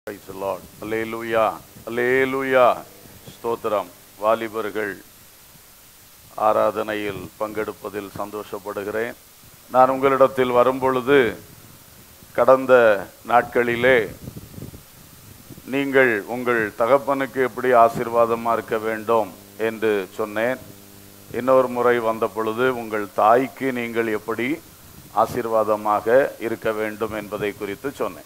Praise the Lord. Hallelujah. Hallelujah. ஸ்தோத்திரம் வாலிபர்கள் ஆராதனையில் பங்கெடுப்பதில் சந்தோஷப்படுகிறேன் நான் உங்களிடத்தில் வரும்பொழுது கடந்த நாட்களிலே நீங்கள் உங்கள் தகப்பனுக்கு எப்படி ஆசீர்வாதமாக இருக்க வேண்டும் என்று சொன்னேன் இன்னொரு முறை வந்த பொழுது உங்கள் தாய்க்கு நீங்கள் எப்படி ஆசீர்வாதமாக இருக்க வேண்டும் என்பதை குறித்து சொன்னேன்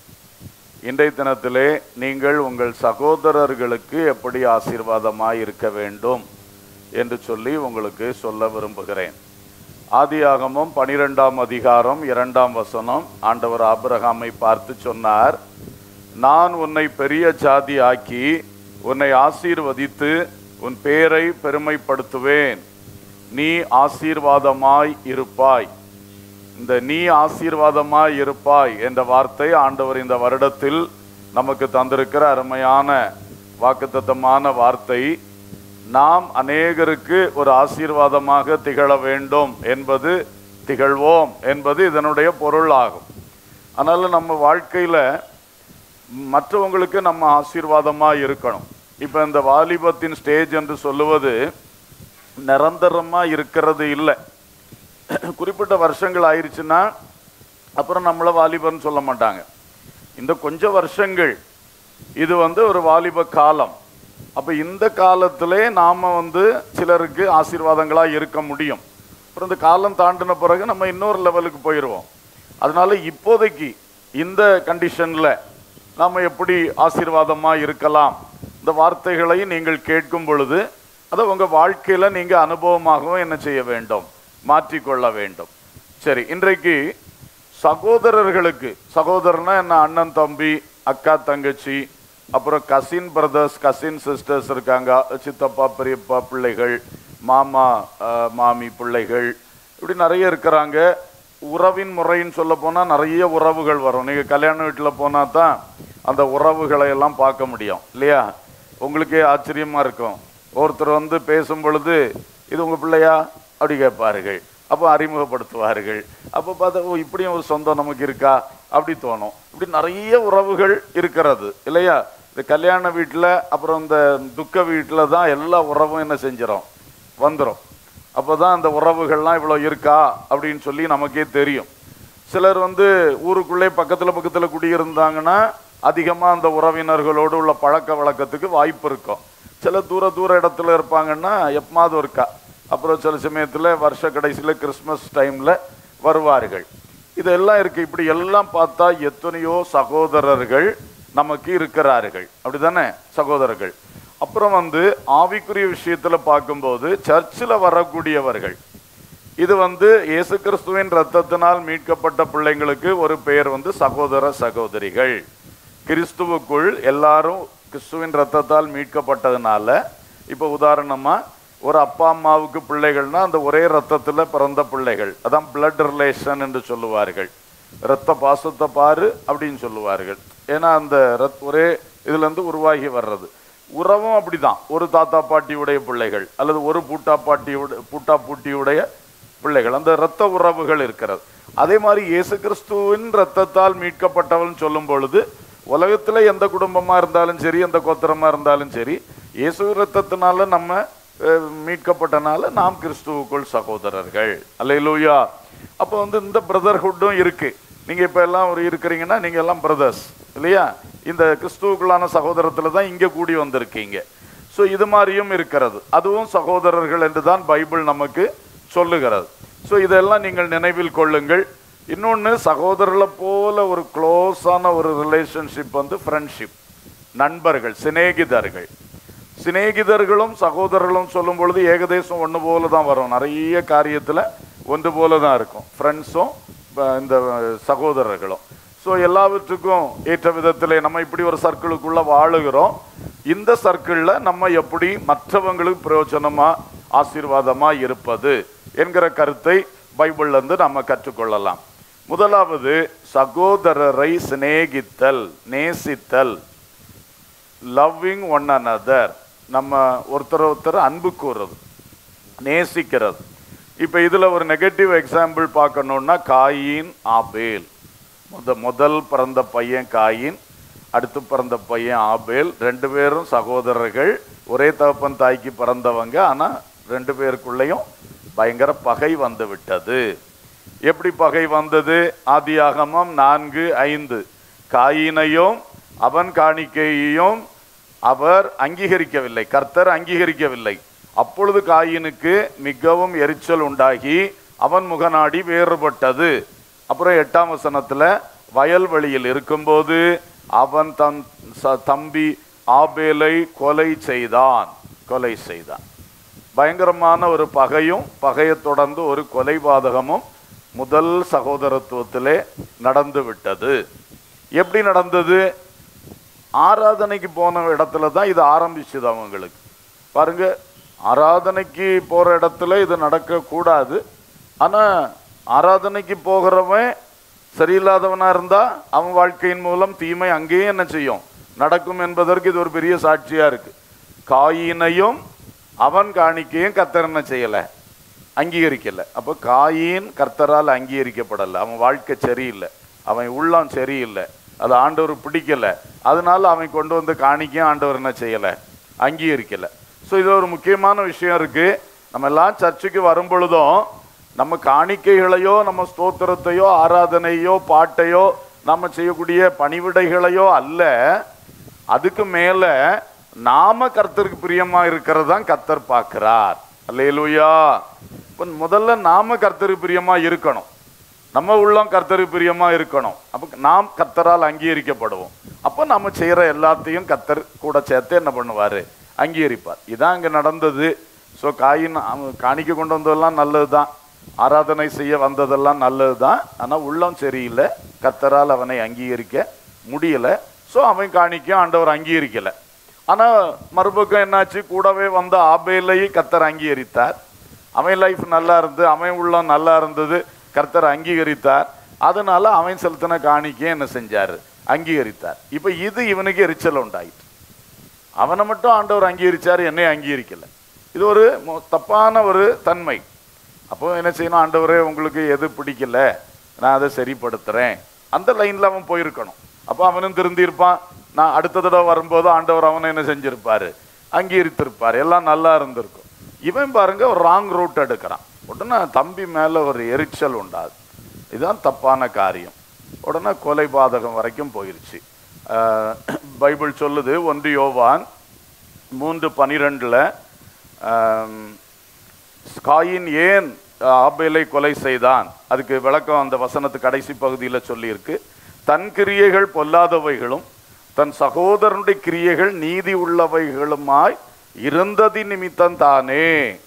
இன்றைய தினத்திலே நீங்கள் உங்கள் சகோதரர்களுக்கு எப்படி ஆசீர்வாதமாய் இருக்க வேண்டும் என்று சொல்லி உங்களுக்கு சொல்ல விரும்புகிறேன் ஆதியாகமம் பனிரெண்டாம் அதிகாரம் இரண்டாம் வசனம் ஆண்டவர் ஆபிரகாமை பார்த்து சொன்னார் நான் உன்னை பெரிய ஜாதி ஆக்கி உன்னை ஆசீர்வதித்து உன் பேரை பெருமைப்படுத்துவேன் நீ ஆசீர்வாதமாய் இருப்பாய் இந்த நீ ஆசீர்வாதமாய் இருப்பாய் என்ற வார்த்தை ஆண்டவர் இந்த வருடத்தில் நமக்கு தந்திருக்கிற அருமையான வாக்குத்தத்தமான வார்த்தை நாம் அநேகருக்கு ஒரு ஆசீர்வாதமாக திகழ வேண்டும் என்பது திகழ்வோம் என்பது இதனுடைய பொருள் ஆகும் அதனால நம்ம வாழ்க்கையில மற்றவங்களுக்கு நம்ம ஆசீர்வாதமாக இருக்கணும் இப்போ இந்த வாலிபத்தின் ஸ்டேஜ் என்று சொல்லுவது நிரந்தரமாக இருக்கிறது இல்லை குறிப்பிட்ட வருஷங்கள் ஆயிருச்சுன்னா அப்புறம் நம்மளை வாலிபர்னு சொல்ல மாட்டாங்க இந்த கொஞ்சம் வருஷங்கள் இது வந்து ஒரு வாலிப காலம் அப்போ இந்த காலத்திலே நாம் வந்து சிலருக்கு ஆசீர்வாதங்களாக இருக்க முடியும் அப்புறம் இந்த காலம் தாண்டின பிறகு நம்ம இன்னொரு லெவலுக்கு போயிடுவோம் அதனால இப்போதைக்கு இந்த கண்டிஷனில் நாம் எப்படி ஆசீர்வாதமாக இருக்கலாம் இந்த வார்த்தைகளை நீங்கள் கேட்கும் பொழுது அதை உங்கள் வாழ்க்கையில் நீங்கள் அனுபவமாகவும் என்ன செய்ய வேண்டும் மாற்றிக்கொள்ள வேண்டும் சரி இன்றைக்கு சகோதரர்களுக்கு சகோதரனா என்ன அண்ணன் தம்பி அக்கா தங்கச்சி அப்புறம் கசின் பிரதர்ஸ் கசின் சிஸ்டர்ஸ் இருக்காங்க சித்தப்பா பெரியப்பா பிள்ளைகள் மாமா அஹ், மாமி பிள்ளைகள் இப்படி நிறைய இருக்கிறாங்க உறவின் முறைன்னு சொல்ல போனால் நிறைய உறவுகள் வரும் நீங்கள் கல்யாண வீட்டில் போனால் தான் அந்த உறவுகளை எல்லாம் பார்க்க முடியும் இல்லையா உங்களுக்கே ஆச்சரியமாக இருக்கும் ஒருத்தர் வந்து பேசும் பொழுது இது உங்கள் பிள்ளையா அப்படி கேட்பார்கள் அப்போ அறிமுகப்படுத்துவார்கள் அப்போ பார்த்தா ஓ இப்படியும் ஒரு சொந்தம் நமக்கு இருக்கா அப்படி தோணும் இப்படி நிறைய உறவுகள் இருக்கிறது இல்லையா இந்த கல்யாண வீட்டில் அப்புறம் இந்த துக்க வீட்டில் தான் எல்லா உறவும் என்ன செஞ்சிடும் வந்துடும் அப்போ தான் அந்த உறவுகள்லாம் இவ்வளோ இருக்கா அப்படின்னு சொல்லி நமக்கே தெரியும் சிலர் வந்து ஊருக்குள்ளே பக்கத்தில் பக்கத்தில் குடியிருந்தாங்கன்னா அதிகமாக அந்த உறவினர்களோடு உள்ள பழக்க வழக்கத்துக்கு வாய்ப்பு இருக்கும் சில தூர தூர இடத்துல இருப்பாங்கன்னா எப்பமாவது ஒருக்கா அப்புறம் சில சமயத்தில் வருஷ கடைசியில் கிறிஸ்மஸ் டைமில் வருவார்கள் இதெல்லாம் இருக்கு இப்படி எல்லாம் பார்த்தா எத்தனையோ சகோதரர்கள் நமக்கு இருக்கிறார்கள் அப்படிதானே சகோதரர்கள் அப்புறம் வந்து ஆவிக்குரிய விஷயத்துல பார்க்கும்போது சர்ச்சில் வரக்கூடியவர்கள் இது வந்து இயேசு கிறிஸ்துவின் ரத்தத்தினால் மீட்கப்பட்ட பிள்ளைங்களுக்கு ஒரு பெயர் வந்து சகோதர சகோதரிகள் கிறிஸ்துவுக்குள் எல்லாரும் கிறிஸ்துவின் ரத்தத்தால் மீட்கப்பட்டதுனால இப்போ உதாரணமா ஒரு அப்பா அம்மாவுக்கு பிள்ளைகள்னா அந்த ஒரே ரத்தத்துல பிறந்த பிள்ளைகள் அதான் பிளட் ரிலேஷன் என்று சொல்லுவார்கள் இரத்த பாசத்தை பாரு அப்படின்னு சொல்லுவார்கள் ஏன்னா அந்த ரத் ஒரே இதுல இருந்து உருவாகி வர்றது உறவும் அப்படிதான் ஒரு தாத்தா பாட்டியுடைய பிள்ளைகள் அல்லது ஒரு பூட்டா பாட்டியுடைய பூட்டா பூட்டியுடைய பிள்ளைகள் அந்த இரத்த உறவுகள் இருக்கிறது அதே மாதிரி இயேசு கிறிஸ்துவின் ரத்தத்தால் மீட்கப்பட்டவன் சொல்லும் பொழுது உலகத்துல எந்த குடும்பமா இருந்தாலும் சரி எந்த கோத்திரமா இருந்தாலும் சரி இயேசு ரத்தத்தினால நம்ம அஹ், மீட்கப்பட்டனால நாம் கிறிஸ்துவுக்குள் சகோதரர்கள் அல்லேலூயா அப்போ வந்து இந்த பிரதர்ஹுட்டும் இருக்கு நீங்க இப்ப எல்லாம் ஒரு இருக்கிறீங்கன்னா நீங்க எல்லாம் பிரதர்ஸ் இல்லையா இந்த கிறிஸ்துவுக்குள்ளான சகோதரத்துல தான் இங்க கூடி வந்திருக்கீங்க ஸோ இது மாதிரியும் இருக்கிறது அதுவும் சகோதரர்கள் என்று தான் பைபிள் நமக்கு சொல்லுகிறது ஸோ இதெல்லாம் நீங்கள் நினைவில் கொள்ளுங்கள் இன்னொன்று சகோதரர்களை போல ஒரு க்ளோஸான ஒரு ரிலேஷன்ஷிப் வந்து ஃப்ரெண்ட்ஷிப் நண்பர்கள் சிநேகிதர்கள் சிநேகிதர்களும் சகோதரர்களும் சொல்லும் பொழுது ஏகதேசம் ஒன்று போல தான் வரும் நிறைய காரியத்தில் ஒன்று போல தான் இருக்கும் ஃப்ரெண்ட்ஸும் இந்த சகோதரர்களும் ஸோ எல்லாவற்றுக்கும் ஏற்ற விதத்திலே நம்ம இப்படி ஒரு சர்க்கிளுக்குள்ள வாழுகிறோம் இந்த சர்க்கிளில் நம்ம எப்படி மற்றவங்களுக்கு பிரயோஜனமாக ஆசீர்வாதமாக இருப்பது என்கிற கருத்தை பைபிள்ல இருந்து நம்ம கற்றுக்கொள்ளலாம் முதலாவது சகோதரரை சிநேகித்தல் நேசித்தல் லவ்விங் ஒன் another நம்ம ஒருத்தர் ஒருத்தர் அன்பு கூறுறது நேசிக்கிறது இப்போ இதில் ஒரு நெகட்டிவ் எக்ஸாம்பிள் பார்க்கணுன்னா காயின் ஆபேல் முத முதல் பிறந்த பையன் காயின் அடுத்து பிறந்த பையன் ஆபேல் ரெண்டு பேரும் சகோதரர்கள் ஒரே தகப்பன் தாய்க்கு பிறந்தவங்க ஆனா ரெண்டு பேருக்குள்ளேயும் பயங்கர பகை வந்து விட்டது எப்படி பகை வந்தது ஆதியாகமம் நான்கு ஐந்து காயினையும் அவன் காணிக்கையையும் அவர் அங்கீகரிக்கவில்லை கர்த்தர் அங்கீகரிக்கவில்லை அப்பொழுது காயினுக்கு மிகவும் எரிச்சல் உண்டாகி அவன் முகநாடி வேறுபட்டது அப்புறம் எட்டாம் வசனத்துல வயல்வெளியில் இருக்கும்போது அவன் தன் ச- தம்பி ஆபேலை கொலை செய்தான் கொலை செய்தான் பயங்கரமான ஒரு பகையும் பகையை தொடர்ந்து ஒரு கொலைபாதகமும் முதல் சகோதரத்துவத்திலே நடந்து விட்டது எப்படி நடந்தது ஆராதனைக்கு போன இடத்துல தான் இது ஆரம்பிச்சது அவங்களுக்கு பாருங்க ஆராதனைக்கு போற இடத்துல இது நடக்க கூடாது ஆனா ஆராதனைக்கு போகிறவன் சரியில்லாதவனா இருந்தா அவன் வாழ்க்கையின் மூலம் தீமை அங்கேயே என்ன செய்யும் நடக்கும் என்பதற்கு இது ஒரு பெரிய சாட்சியா இருக்கு காயினையும் அவன் காணிக்கையும் கத்தர் என்ன செய்யல அங்கீகரிக்கல அப்போ காயின் கர்த்தரால் அங்கீகரிக்கப்படல அவன் வாழ்க்கை சரியில்லை அவன் உள்ளம் சரியில்லை அது ஆண்டவர் பிடிக்கல அதனால அவன் கொண்டு வந்து காணிக்கையும் ஆண்டவர் என்ன செய்யல அங்கீகரிக்கல ஸோ இது ஒரு முக்கியமான விஷயம் இருக்கு நம்ம எல்லாம் சர்ச்சுக்கு வரும் பொழுதும் நம்ம காணிக்கைகளையோ நம்ம ஸ்தோத்திரத்தையோ ஆராதனையோ பாட்டையோ நம்ம செய்யக்கூடிய பணிவிடைகளையோ அல்ல அதுக்கு மேல நாம கர்த்தருக்கு பிரியமா இருக்கிறது தான் கர்த்தர் பார்க்கிறார் அல்லேலூயா இப்ப முதல்ல நாம கர்த்தருக்கு பிரியமா இருக்கணும் நம்ம உள்ளம் கர்த்தருக்கு பிரியமா இருக்கணும் அப்ப நாம் கர்த்தரால் அங்கீகரிக்கப்படுவோம் அப்ப நம்ம செய்யற எல்லாத்தையும் கர்த்தர் கூட சேர்த்து என்ன பண்ணுவாரு அங்கீகரிப்பார் இதான் இங்க நடந்தது ஸோ காயின் அவன் காணிக்க கொண்டு வந்ததெல்லாம் நல்லதுதான் ஆராதனை செய்ய வந்ததெல்லாம் நல்லதுதான் ஆனா உள்ளம் சரியில்லை கர்த்தரால் அவனை அங்கீகரிக்க முடியல ஸோ அவன் காணிக்க ஆண்டவர் அங்கீகரிக்கல ஆனா மறுபக்கம் என்னாச்சு கூடவே வந்த ஆபேலையை கர்த்தர் அங்கீகரித்தார் அவன் லைஃப் நல்லா இருந்து அவன் உள்ளம் நல்லா இருந்தது கர்த்தர் அங்கீகரித்தார் அதனால அவன் செலுத்தின காணிக்கை என்ன செஞ்சாரு அங்கீகரித்தார் இப்ப இது இவனுக்கு எரிச்சல் உண்டாயிட்டு அவனை மட்டும் ஆண்டவர் அங்கீகரிச்சாரு என்னை அங்கீகரிக்கல இது ஒரு மொ- தப்பான ஒரு தன்மை அப்போ என்ன செய்யணும் ஆண்டவரே உங்களுக்கு எது பிடிக்கல நான் அதை சரிப்படுத்துறேன் அந்த லைன்ல அவன் போயிருக்கணும் அப்போ அவனும் திருந்திருப்பான் நான் அடுத்த தடவை வரும்போது ஆண்டவர் அவனை என்ன செஞ்சிருப்பாரு அங்கீகரித்திருப்பாரு எல்லாம் நல்லா இருந்திருக்கும் இவன் பாருங்க ஒரு ராங் ரூட் எடுக்கிறான் உடனே தம்பி மேல ஒரு எரிச்சல் உண்டாது இதுதான் தப்பான காரியம் உடனே கொலை பாதகம் வரைக்கும் போயிருச்சு ஆஹ் பைபிள் சொல்லுது ஒன்று யோவான் மூன்று பனிரெண்டுல காயின் ஏன் ஆபேலை கொலை செய்தான் அதுக்கு விளக்கம் அந்த வசனத்து கடைசி பகுதியில் சொல்லியிருக்கு தன் கிரியைகள் பொல்லாதவைகளும் தன் சகோதரனுடைய கிரியைகள் நீதி உள்ளவைகளுமாய் இருந்ததி நிமித்தம் தானே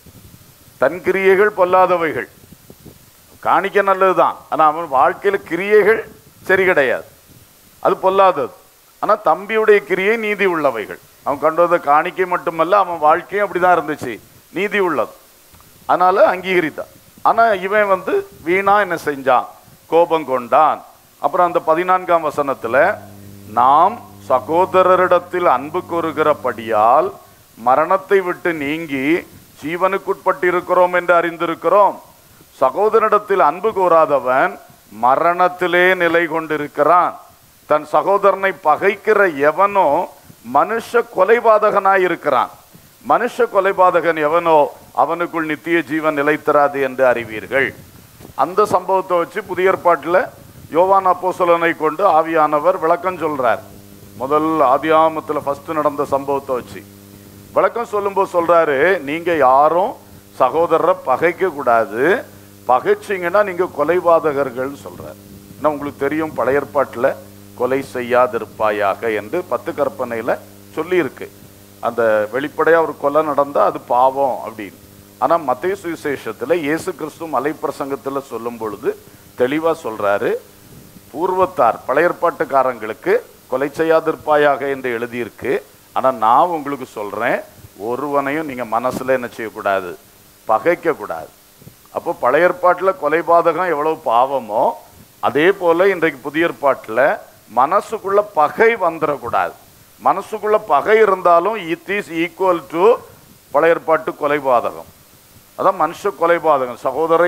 தன் கிரியைகள் பொல்லாதவைகள் காணிக்க நல்லதுதான் ஆனா அவன் வாழ்க்கையில கிரியைகள் சரி கிடையாது அது பொல்லாதது ஆனா தம்பியுடைய கிரியை நீதி உள்ளவைகள் அவன் கொண்டு வந்த காணிக்கை மட்டுமல்ல அவன் வாழ்க்கையும் அப்படிதான் இருந்துச்சு நீதி உள்ளது அதனால அங்கீகரித்தான் ஆனா இவன் வந்து வீணா என்ன செஞ்சான் கோபம் கொண்டான் அப்புறம் அந்த பதினான்காம் வசனத்துல நாம் சகோதரரிடத்தில் அன்பு கூறுகிறபடியால் மரணத்தை விட்டு நீங்கி ஜீவனுக்குட்பட்டிருக்கிறோம் என்று அறிந்திருக்கிறோம் சகோதரனிடத்தில் அன்பு கூறாதவன் மரணத்திலே நிலை கொண்டிருக்கிறான் தன் சகோதரனை பகைக்கிற எவனோ மனுஷ கொலைபாதகனாய் இருக்கிறான் மனுஷ கொலைபாதகன் எவனோ அவனுக்குள் நித்திய ஜீவன் நிலைத்தராது என்று அறிவீர்கள் அந்த சம்பவத்தை வச்சு புதிய ஏற்பாட்டில் யோவான் அப்போஸ்தலனை கொண்டு ஆவியானவர் விளக்கம் சொல்றார் முதல் ஆதியாமத்துல ஃபர்ஸ்ட் நடந்த சம்பவத்தை வச்சு விளக்கம் சொல்லும்போது சொல்றாரு நீங்க யாரும் சகோதரரை பகைக்க கூடாது பகைச்சிங்கன்னா நீங்க கொலைபாதகர்கள்னு சொல்றாரு ஏன்னா உங்களுக்கு தெரியும் பழைய ஏற்பாட்டுல கொலை செய்யாதிருப்பாயாக என்று பத்து கற்பனையில சொல்லியிருக்கு அந்த வெளிப்படையா ஒரு கொலை நடந்தா அது பாவம் அப்படின்னு ஆனா மத்திய சுவிசேஷத்துல இயேசு கிறிஸ்து மலைப்பிரசங்கத்துல சொல்லும் பொழுது தெளிவா சொல்றாரு பூர்வத்தார் பழைய ஏற்பாட்டுக்காரங்களுக்கு கொலை செய்யாதிருப்பாயாக என்று எழுதியிருக்கு ஆனா நான் உங்களுக்கு சொல்றேன் ஒருவனையும் நீங்க மனசுல என்ன செய்யக்கூடாது பகைக்க கூடாது அப்போ பழைய ஏற்பாட்டுல கொலைபாதகம் எவ்வளவு பாவமோ அதே போல இன்றைக்கு புதிய ஏற்பாட்டுல மனசுக்குள்ள பகை வந்துடக்கூடாது மனசுக்குள்ள பகை இருந்தாலும் இட் இஸ் ஈக்குவல் டு பழைய ஏற்பாட்டு கொலைபாதகம் அதான் மனுஷ கொலைபாதகம் சகோதரை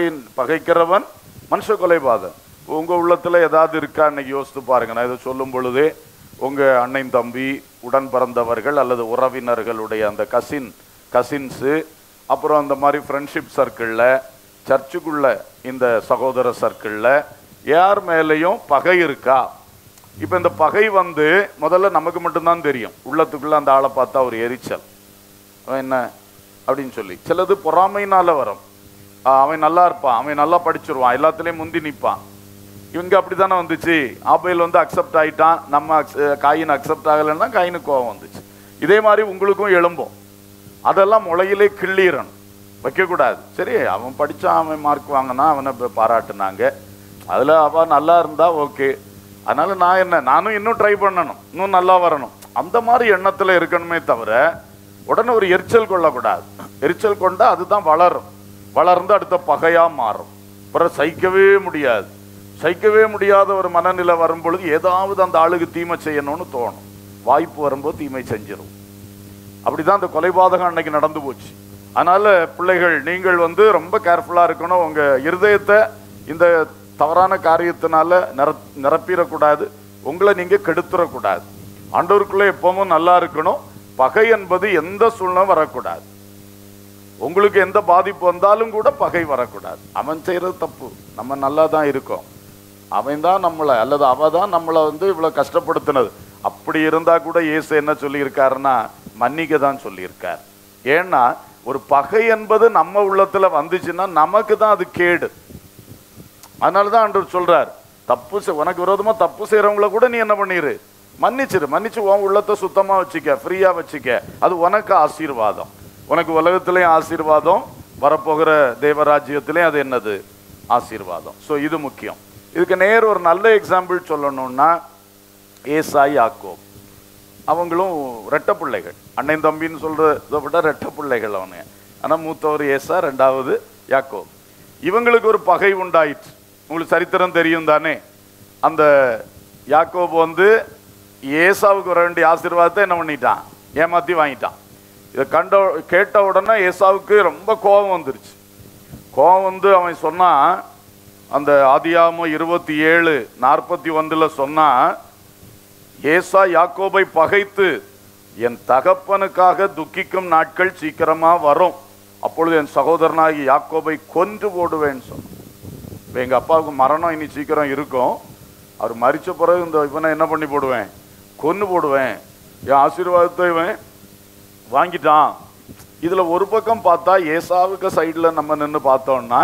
பகைக்கிறவன் மனுஷ கொலைபாதகம் உங்க உள்ளத்துல ஏதாவது இருக்கா இன்னைக்கு யோசித்து பாருங்க நான் இதை சொல்லும் பொழுதே உங்க அண்ணன் தம்பி உடன் பிறந்தவர்கள் அல்லது உறவினர்களுடைய அந்த கசின் கசின்ஸு அப்புறம் அந்த மாதிரி ஃப்ரெண்ட்ஷிப் சர்க்கிளில் சர்ச்சுக்குள்ள இந்த சகோதர சர்க்கிளில் யார் மேலேயும் பகை இருக்கா இப்போ இந்த பகை வந்து முதல்ல நமக்கு மட்டும்தான் தெரியும் உள்ளத்துக்குள்ள அந்த ஆளை பார்த்தா ஒரு எரிச்சல் அவன் என்ன அப்படின்னு சொல்லி சிலது பொறாமைனால வரும் ஆ, அவன் நல்லா இருப்பான் அவன் நல்லா படிச்சிருவான் எல்லாத்துலேயும் முந்தி நிற்பான் இவங்க அப்படித்தானே வந்துச்சு ஆபேல் வந்து அக்செப்ட் ஆயிட்டான் நம்ம acc- காயின் அக்செப்ட் ஆகலைன்னா காயினுக்கு கோவம் வந்துச்சு இதே மாதிரி உங்களுக்கும் எழும்பும் அதெல்லாம் முளையிலே கிள்ளிறணும் வைக்கக்கூடாது சரி அவன் படிச்சான் அவன் மார்க் வாங்கினா அவனை இப்ப பாராட்டுனாங்க அதில் அவன் நல்லா இருந்தா ஓகே அதனால நான் என்ன நானும் இன்னும் ட்ரை பண்ணணும் இன்னும் நல்லா வரணும் அந்த மாதிரி எண்ணத்தில் இருக்கணுமே தவிர உடனே ஒரு எரிச்சல் கொள்ளக்கூடாது எரிச்சல் கொண்டா அதுதான் வளரும் வளர்ந்து அடுத்த பகையா மாறும் அப்புறம் சகிக்கவே முடியாது சகிக்கவே முடியாத ஒரு மனநிலை வரும்பொழுது ஏதாவது அந்த ஆளுக்கு தீமை செய்யணும்னு தோணும் வாய்ப்பு வரும்போது தீமை செஞ்சிடும் அப்படிதான் அந்த கொலைபாதகம் அன்னைக்கு நடந்து போச்சு அதனால பிள்ளைகள் நீங்கள் வந்து ரொம்ப கேர்ஃபுல்லா இருக்கணும் உங்க இருதயத்தை இந்த தவறான காரியத்தினால நிர நிரப்பிடக்கூடாது உங்களை நீங்க கெடுத்துடக்கூடாது ஆண்டவருக்குள்ள எப்பவும் நல்லா இருக்கணும் பகை என்பது எந்த சூழ்நிலை வரக்கூடாது உங்களுக்கு எந்த பாதிப்பு வந்தாலும் கூட பகை வரக்கூடாது அவன் செய்யறது தப்பு நம்ம நல்லா தான் இருக்கோம் அவன் தான் நம்மளை அல்லது அவ தான் நம்மளை வந்து இவ்வளவு கஷ்டப்படுத்தினது அப்படி இருந்தா கூட இயேசு என்ன சொல்லியிருக்காருன்னா மன்னிக்க தான் சொல்லியிருக்கார் ஏன்னா ஒரு பகை என்பது நம்ம உள்ளத்துல வந்துச்சுன்னா நமக்கு தான் அது கேடு அதனால தான் ஆண்டவர் சொல்றார் தப்பு செய்- உனக்கு விரோதமா தப்பு செய்யறவங்கள கூட நீ என்ன பண்ணிரு மன்னிச்சிரு மன்னிச்சு உன் உள்ளத்தை சுத்தமா வச்சுக்க ஃப்ரீயா வச்சுக்க அது உனக்கு ஆசீர்வாதம் உனக்கு உலகத்திலையும் ஆசீர்வாதம் வரப்போகிற தேவராஜ்யத்திலையும் அது என்னது ஆசீர்வாதம் ஸோ இது முக்கியம் இதுக்கு நேர் ஒரு நல்ல எக்ஸாம்பிள் சொல்லணும்னா ஏசாய் யாக்கோப் அவங்களும் ரெட்ட பிள்ளைகள் அண்ணன் தம்பின்னு சொல்றதை விட ரெட்ட பிள்ளைகள் அவனுங்க ஆனால் மூத்தவர் ஏசா ரெண்டாவது யாக்கோ இவங்களுக்கு ஒரு பகை உண்டாயிற்று உங்களுக்கு சரித்திரம் தெரியும் தானே அந்த யாக்கோப் வந்து ஏசாவுக்கு வர வேண்டிய ஆசீர்வாதத்தை என்ன பண்ணிட்டான் ஏமாத்தி வாங்கிட்டான் இதை கண்ட கேட்ட உடனே ஏசாவுக்கு ரொம்ப கோபம் வந்துருச்சு கோபம் வந்து அவன் சொன்னான் அந்த ஆதியாமம் இருபத்தி ஏழு நாற்பத்தி ஒன்றில் சொன்னான் ஏசா யாக்கோபை பகைத்து என் தகப்பனுக்காக துக்கிக்கும் நாட்கள் சீக்கிரமா வரும் அப்பொழுது என் சகோதரனாகி யாக்கோபை கொன்று போடுவேன்னு சொன்னான் இப்போ எங்கள் அப்பாவுக்கு மரணம் இனி சீக்கிரம் இருக்கும் அவர் மரிச்ச பிறகு இந்த இவனை என்ன பண்ணி போடுவேன் கொன்று போடுவேன் என் ஆசீர்வாதத்தை இவன் வாங்கிட்டான் இதில் ஒரு பக்கம் பார்த்தா ஏசாவுக்கு சைடில் நம்ம நின்று பார்த்தோம்னா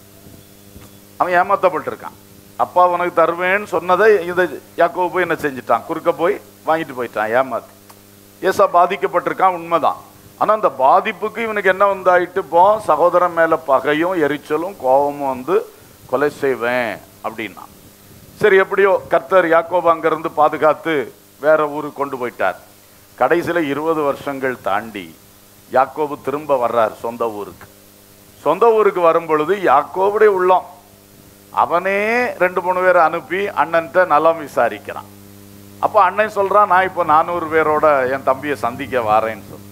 அவன் ஏமாத்தப்பட்டிருக்கான் அப்பா உனக்கு தருவேன்னு சொன்னதை இந்த யாக்கோபு போய் என்ன செஞ்சுட்டான் குறுக்க போய் வாங்கிட்டு போயிட்டான் ஏமாத்தி ஏசா பாதிக்கப்பட்டிருக்கான் உண்மைதான் ஆனா அந்த பாதிப்புக்கு இவனுக்கு என்ன வந்தாயிட்டு இப்போ சகோதரன் மேல பகையும் எரிச்சலும் கோபமும் வந்து கொலை செய்வேன் அப்படின்னா சரி எப்படியோ கர்த்தர் யாக்கோபு அங்கிருந்து பாதுகாத்து வேற ஊருக்கு கொண்டு போயிட்டார் கடைசியில இருபது வருஷங்கள் தாண்டி யாக்கோபு திரும்ப வர்றார் சொந்த ஊருக்கு சொந்த ஊருக்கு வரும் பொழுது யாக்கோபுடைய உள்ளம் அவனே ரெண்டு மூணு பேரை அனுப்பி அண்ணன்ட்ட நலம் விசாரிக்கிறான் அப்போ அண்ணன் சொல்றான் நான் இப்போ நானூறு பேரோட என் தம்பியை சந்திக்க வாரேன்னு சொல்லி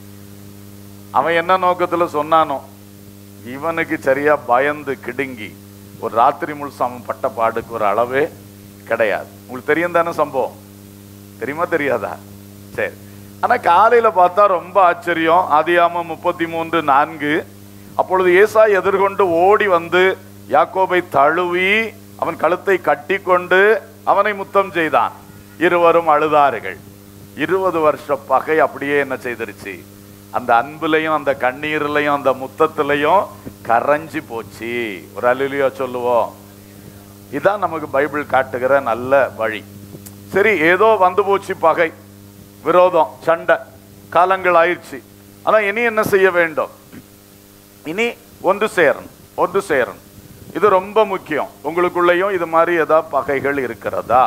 அவன் என்ன நோக்கத்துல சொன்னானோ இவனுக்கு சரியா பயந்து கிடுங்கி ஒரு ராத்திரி முழுசும் அவன் பட்ட பாடுக்கு ஒரு அளவே கிடையாது உங்களுக்கு தெரியும் தானே சம்பவம் தெரியுமா தெரியாதா சரி ஆனா காலையில பார்த்தா ரொம்ப ஆச்சரியம் ஆதியாமம் முப்பத்தி மூன்று நான்கு அப்பொழுது ஏசா எதிர்கொண்டு ஓடி வந்து யாக்கோபை தழுவி அவன் கழுத்தை கட்டி கொண்டு அவனை முத்தம் செய்தான் இருவரும் அழுதார்கள் இருபது வருஷ பகை அப்படியே என்ன செய்திருச்சு அந்த அன்புலையும் அந்த கண்ணீர்லையும் அந்த முத்தத்திலையும் கரைஞ்சி போச்சு ஒரு அலுலியோ சொல்லுவோம் இதான் நமக்கு பைபிள் காட்டுகிற நல்ல வழி சரி ஏதோ வந்து போச்சு பகை விரோதம் சண்டை காலங்கள் ஆயிடுச்சு ஆனா இனி என்ன செய்ய வேண்டும் இனி ஒன்று சேரணும் ஒன்று சேரணும் இது ரொம்ப முக்கியம் உங்களுக்குள்ளேயும் இது மாதிரி ஏதாவது பகைகள் இருக்கிறதா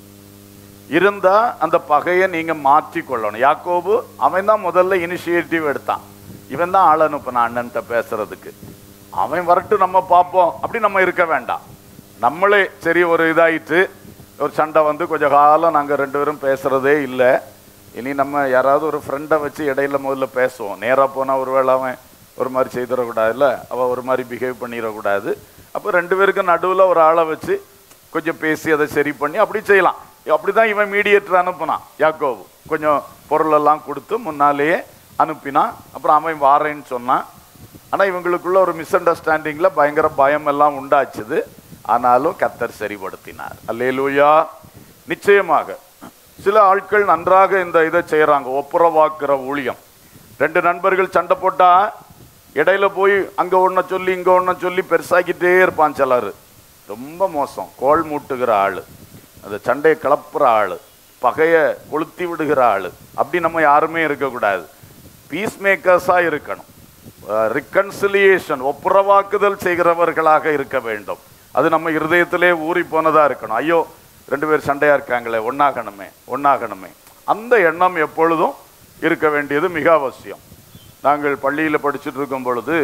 இருந்தா அந்த பகையை நீங்க மாற்றி கொள்ளணும் யாக்கோபு அவன் தான் முதல்ல இனிஷியேட்டிவ் எடுத்தான் இவன் தான் ஆள் அனுப்பினான் அண்ணன்ட்ட பேசுறதுக்கு அவன் வரட்டும் நம்ம பார்ப்போம் அப்படி நம்ம இருக்க வேண்டாம் நம்மளே சரி ஒரு இதாயிட்டு ஒரு சண்டை வந்து கொஞ்ச காலம் நாங்கள் ரெண்டு பேரும் பேசுறதே இல்லை இனி நம்ம யாராவது ஒரு ஃப்ரெண்டை வச்சு இடையில முதல்ல பேசுவோம் நேராக போனால் ஒருவேளை அவன் ஒரு மாதிரி செய்திடக்கூடாதுல்ல அவள் ஒரு மாதிரி பிஹேவ் பண்ணிடக்கூடாது அப்போ ரெண்டு பேருக்கும் நடுவில் ஒரு ஆளை வச்சு கொஞ்சம் பேசி அதை சரி பண்ணி அப்படி செய்யலாம் அப்படிதான் இவன் மீடியேட்டர் அனுப்புனான் யாக்கோபு கொஞ்சம் பொருளெல்லாம் கொடுத்து முன்னாலேயே அனுப்பினான் அப்புறம் அவன் வாரேன்னு சொன்னான் ஆனா இவங்களுக்குள்ள ஒரு மிஸ் அண்டர்ஸ்டாண்டிங்ல பயங்கர பயம் எல்லாம் உண்டாச்சுது ஆனாலும் கத்தர் சரிப்படுத்தினார் அல்லேலூயா நிச்சயமாக சில ஆட்கள் நன்றாக இந்த இதை செய்யறாங்க ஒப்புரவாக்குற ஊழியம் ரெண்டு நண்பர்கள் சண்டை போட்டா இடையில போய் அங்க ஒன்ன சொல்லி இங்க ஒன்ன சொல்லி பெருசாக்கிட்டே இருப்பான் சிலர் ரொம்ப மோசம் கோல் மூட்டுகிற ஆளு அந்த சண்டையை கிளப்புற ஆளு பகைய கொளுத்தி விடுகிற ஆளு அப்படி நம்ம யாருமே இருக்கக்கூடாது பீஸ் மேக்கர்ஸா இருக்கணும் ரிகன்சிலியேஷன் ஒப்புரவாக்குதல் செய்கிறவர்களாக இருக்க வேண்டும் அது நம்ம இருதயத்திலே ஊறி போனதா இருக்கணும் ஐயோ ரெண்டு பேர் சண்டையா இருக்காங்களே ஒன்னாகணுமே ஒன்னாகணுமே அந்த எண்ணம் எப்பொழுதும் இருக்க வேண்டியது மிக அவசியம் நாங்கள் பள்ளியில் படிச்சுட்டு இருக்கும் பொழுது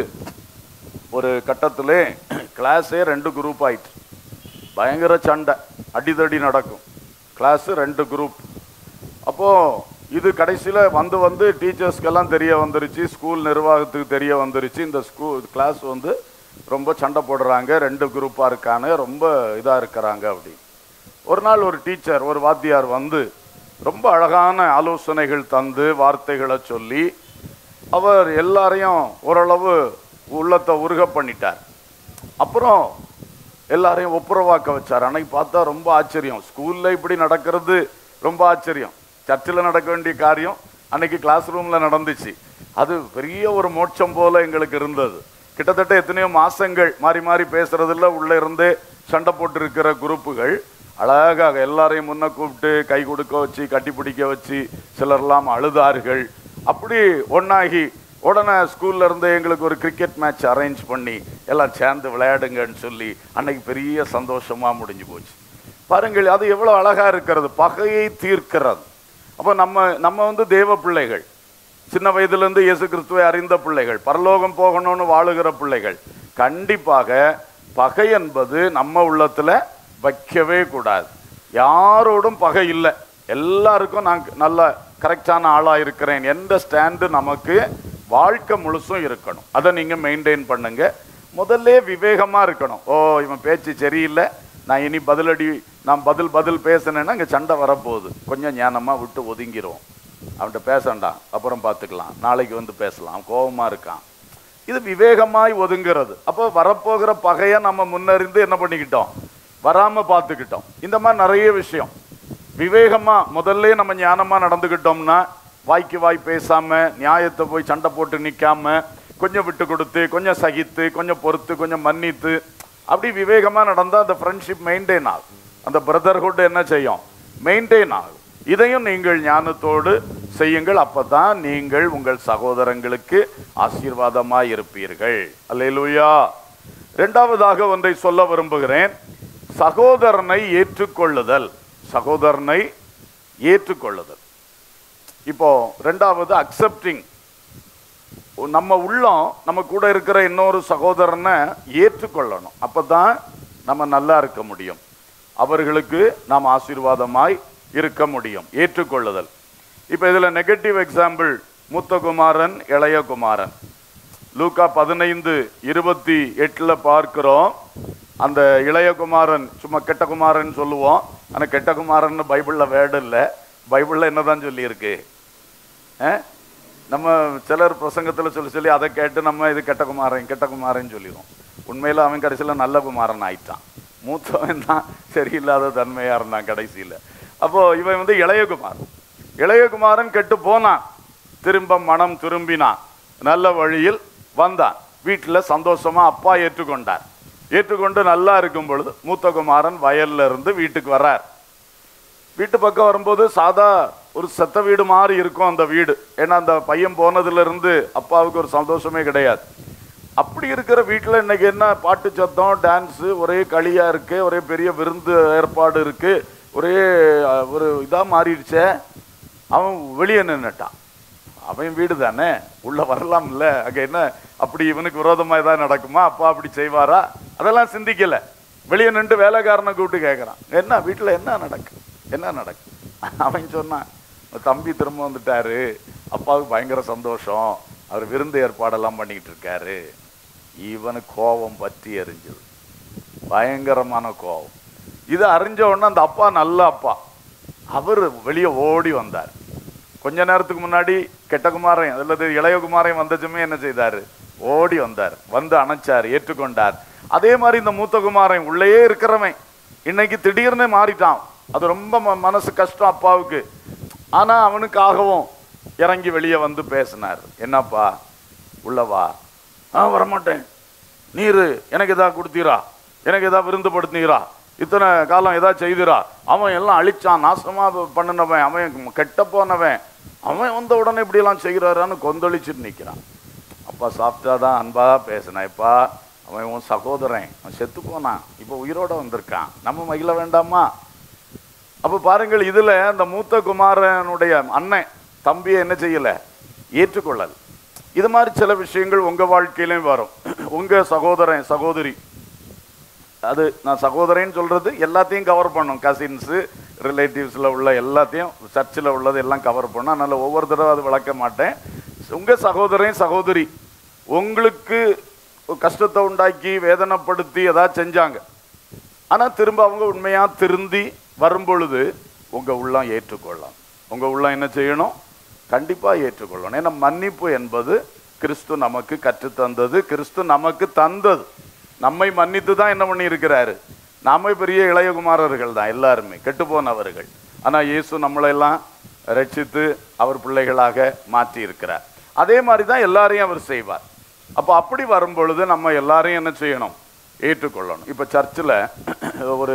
ஒரு கட்டத்திலே கிளாஸே ரெண்டு குரூப் ஆயிட்டு பயங்கர சண்டை அடிதடி நடக்கும் கிளாஸ் ரெண்டு குரூப் அப்போ இது கடைசியில் வந்து வந்து டீச்சர்ஸ்க்கெல்லாம் தெரிய வந்துருச்சு ஸ்கூல் நிர்வாகத்துக்கு தெரிய வந்துருச்சு இந்த ஸ்கூல் கிளாஸ் வந்து ரொம்ப சண்டை போடுறாங்க ரெண்டு குரூப்பாக இருக்காங்க ரொம்ப இதாக இருக்கிறாங்க அப்படி ஒரு நாள் ஒரு டீச்சர் ஒரு வாத்தியார் வந்து ரொம்ப அழகான ஆலோசனைகள் தந்து வார்த்தைகளை சொல்லி அவர் எல்லாரையும் ஓரளவு உள்ளத்தை உருக பண்ணிட்டார் அப்புறம் எல்லாரையும் ஒப்புரவாக்க வச்சார் அன்னைக்கு பார்த்தா ரொம்ப ஆச்சரியம் ஸ்கூல்ல இப்படி நடக்கிறது ரொம்ப ஆச்சரியம் சர்ச்சில் நடக்க வேண்டிய காரியம் அன்னைக்கு கிளாஸ் ரூம்ல நடந்துச்சு அது பெரிய ஒரு மோட்சம் போல எங்களுக்கு இருந்தது கிட்டத்தட்ட எத்தனையோ மாசங்கள் மாறி மாறி பேசுறதுல உள்ள இருந்தே சண்டை போட்டு இருக்கிற குரூப்புகள் அழகாக எல்லாரையும் முன்ன கூப்பிட்டு கை கொடுக்க வச்சு கட்டி பிடிக்க வச்சு சிலர்லாம் அழுதார்கள் அப்படி ஒன்னாகி உடனே ஸ்கூல்ல இருந்து எங்களுக்கு ஒரு கிரிக்கெட் மேட்ச் அரேஞ்ச் பண்ணி எல்லாம் சேர்ந்து விளையாடுங்கன்னு சொல்லி அன்னைக்கு பெரிய சந்தோஷமா முடிஞ்சு போச்சு பாருங்கள் அது எவ்வளவு அழகா இருக்கிறது பகையை தீர்க்கிறது அப்போ நம்ம நம்ம வந்து தேவ பிள்ளைகள் சின்ன வயதுல இருந்து இயேசு கிறிஸ்துவை அறிந்த பிள்ளைகள் பரலோகம் போகணும்னு வாழுகிற பிள்ளைகள் கண்டிப்பாக பகை என்பது நம்ம உள்ளத்துல வைக்கவே கூடாது யாரோடும் பகை இல்லை எல்லாருக்கும் நான் நல்ல கரெக்டான ஆளா இருக்கிறேன் எந்த ஸ்டாண்டு நமக்கு வாழ்க்கை முழுசும் இருக்கணும் அதை நீங்க மெயின்டைன் பண்ணுங்க முதல்ல விவேகமா இருக்கணும் ஓ இவன் பேச்சு சரியில்லை நான் இனி பதிலடி நான் பதில் பதில் பேசினேன்னா இங்க சண்டை வரப்போகுது கொஞ்சம் ஞானமா விட்டு ஒதுங்கிரும் அவன்கிட்ட பேசண்டாம் அப்புறம் பார்த்துக்கலாம் நாளைக்கு வந்து பேசலாம் அவன் கோபமா இருக்கான் இது விவேகமாய் ஒதுங்கிறது அப்போ வரப்போகிற பகையை நம்ம முன்னறிந்து என்ன பண்ணிக்கிட்டோம் வராம பார்த்துக்கிட்டோம் இந்த மாதிரி நிறைய விஷயம் விவேகமா முதல்ல நம்ம ஞானமா நடந்துக்கிட்டோம்னா வாய்க்கு வாய் பேசாம நியாயத்தை போய் சண்டை போட்டு நிக்காம கொஞ்சம் விட்டு கொடுத்து கொஞ்சம் சகித்து கொஞ்சம் பொறுத்து கொஞ்சம் மன்னித்து அப்படி விவேகமா நடந்தா அந்த ஃப்ரெண்ட்ஷிப் மெயின்டைன் ஆகும் அந்த பிரதர்ஹுட் என்ன செய்யும் மெயின்டைன் ஆகும் இதையும் நீங்கள் ஞானத்தோடு செய்யுங்கள் அப்பதான் நீங்கள் உங்கள் சகோதரங்களுக்கு ஆசீர்வாதமாய் இருப்பீர்கள் அல்லேலூயா இரண்டாவதாக ஒன்றை சொல்ல விரும்புகிறேன் சகோதரனை ஏற்றுக்கொள்ளுதல் சகோதரனை ஏற்றுக்கொள்ளுதல் இப்போ ரெண்டாவது அக்செப்டிங் நம்ம உள்ளம் நம்ம கூட இருக்கிற இன்னொரு சகோதரனை ஏற்றுக்கொள்ளணும் அப்பதான் நம்ம நல்லா இருக்க முடியும் அவர்களுக்கு நாம் ஆசீர்வாதமாய் இருக்க முடியும் ஏற்றுக்கொள்ளுதல் இப்போ இதுல நெகட்டிவ் எக்ஸாம்பிள் மூத்த குமாரன் இளைய குமாரன் லூக்கா பதினைந்து இருபத்தி எட்டுல பார்க்கிறோம் அந்த இளைய குமாரன் சும்மா கெட்ட குமாரன் சொல்லுவோம் ஆனா கெட்ட குமாரன் பைபிள்ல வேர்டு இல்லை பைபிள்ல என்னதான் சொல்லியிருக்கு ஆ? நம்ம சிலர் பிரசங்கத்துல சொல்லி சொல்லி அதை கேட்டு நம்ம இது கெட்ட குமாரன் கெட்ட குமாரன் சொல்லிடுவோம் உண்மையில அவன் கடைசியில நல்ல குமாரன் ஆயிட்டான் மூத்தவன் தான் சரியில்லாத தன்மையா இருந்தான் கடைசியில அப்போ இவன் வந்து இளையகுமாரன் இளையகுமாரன் கெட்டு போனான் திரும்ப மனம் திரும்பினான் நல்ல வழியில் வந்தான் வீட்டுல சந்தோஷமா அப்பா ஏற்றுக்கொண்டார் ஏற்றுக்கொண்டு நல்லா இருக்கும் பொழுது மூத்த குமாரன் வயல்ல இருந்து வீட்டுக்கு வர்றார் வீட்டு பக்கம் வரும்போது சாதா ஒரு செத்த வீடு மாதிரி இருக்கும் அந்த வீடு ஏன்னா அந்த பையன் போனதுல இருந்து அப்பாவுக்கு ஒரு சந்தோஷமே கிடையாது அப்படி இருக்கிற வீட்டில் இன்னைக்கு என்ன பாட்டு சத்தம் டான்ஸு ஒரே களியா இருக்கு ஒரே பெரிய விருந்து ஏற்பாடு இருக்கு ஒரே அஹ், ஒரு இதா மாறிடுச்சே அவன் வெளியே நின்னுட்டான் அவன் வீடு தானே உள்ள வரலாம் இல்ல அங்க என்ன அப்படி இவனுக்கு விரோதமா ஏதாவது நடக்குமா அப்பா அப்படி செய்வாரா அதெல்லாம் சிந்திக்கல வெளியே நின்று வேலைக்காரனை கூப்பிட்டு கேட்கறான் என்ன வீட்டுல என்ன நடக்கு என்ன நடக்கு அவன் சொன்னான் "உன் தம்பி திரும்ப வந்துட்டாரு அப்பாவுக்கு பயங்கர சந்தோஷம் அவர் விருந்து ஏற்பாடெல்லாம் பண்ணிக்கிட்டு இருக்காரு இவனுக்கு கோபம் பற்றி எரிஞ்சது பயங்கரமான கோபம் இது அறிஞ்ச உடனே அந்த அப்பா நல்ல அப்பா அவர் வெளியே ஓடி வந்தார் கொஞ்ச நேரத்துக்கு முன்னாடி கெட்ட குமாரன் அல்லது இளைய குமாரன் வந்ததுமே என்ன செய்தார் ஓடி வந்தார் வந்து அணைச்சார் ஏற்றுக்கொண்டார் அதே மாதிரி இந்த மூத்த குமாரன் உள்ளேயே இருக்கிறவன் இன்னைக்கு திடீர்னு மாறிட்டான் அது ரொம்ப ம- மனசு கஷ்டம் அப்பாவுக்கு ஆனா அவனுக்காகவும் இறங்கி வெளியே வந்து பேசினார் என்னப்பா உள்ளவா ஆ வரமாட்டேன் நீர் எனக்கு எதா கொடுத்தீரா எனக்கு எதா விருந்துபடுத்தினீரா இத்தனை காலம் எதா செய்தீரா அவன் எல்லாம் அழிச்சான் நாசமா பண்ணினவன் அவன் கெட்ட போனவன் அவன் வந்த உடனே இப்படி எல்லாம் செய்கிறாரான்னு கொந்தளிச்சுட்டு நிக்கிறான் அப்பா சாப்பிட்டாதான் அன்பா பேசினேப்பா அவன் உன் சகோதரன் அவன் செத்து போனான் இப்போ உயிரோட வந்திருக்கான் நம்ம மகிழ வேண்டாமா அப்ப பாருங்கள் இதுல அந்த மூத்த குமாரனுடைய அண்ணன் தம்பியை என்ன செய்யல ஏற்றுக்கொள்ளல் இது மாதிரி சில விஷயங்கள் உங்க வாழ்க்கையிலும் வரும் உங்க சகோதரன் சகோதரி அது நான் சகோதரன் சொல்றது எல்லாத்தையும் கவர் பண்ணும் கசின்ஸு ரிலேட்டிவ்ஸில் உள்ள எல்லாத்தையும் சர்ச்சில் உள்ளது எல்லாம் கவர் பண்ணும் அதனால ஒவ்வொரு தடவை அது விளக்க மாட்டேன் உங்க சகோதரன் சகோதரி உங்களுக்கு கஷ்டத்தை உண்டாக்கி வேதனைப்படுத்தி ஏதாவது செஞ்சாங்க ஆனா திரும்ப அவங்க உண்மையா திருந்தி வரும்பொழுது உங்க உள்ளம் ஏற்றுக்கொள்ளலாம் உங்க உள்ளம் என்ன செய்யணும் கண்டிப்பா ஏற்றுக்கொள்ளணும் ஏன்னா மன்னிப்பு என்பது கிறிஸ்து நமக்கு கற்றுத்தந்தது கிறிஸ்து நமக்கு தந்தது நம்மை மன்னித்து தான் என்ன பண்ணி இருக்கிறாரு நாம பெரிய இளையகுமாரர்கள் தான் எல்லாருமே கெட்டு போனவர்கள் ஆனா இயேசு நம்மளெல்லாம் ரட்சித்து அவர் பிள்ளைகளாக மாற்றி இருக்கிறார் அதே மாதிரி தான் எல்லாரையும் அவர் செய்வார் அப்போ அப்படி வரும்பொழுது நம்ம எல்லாரையும் என்ன செய்யணும் ஏற்றுக்கொள்ளணும் இப்போ சர்ச்சில் ஒரு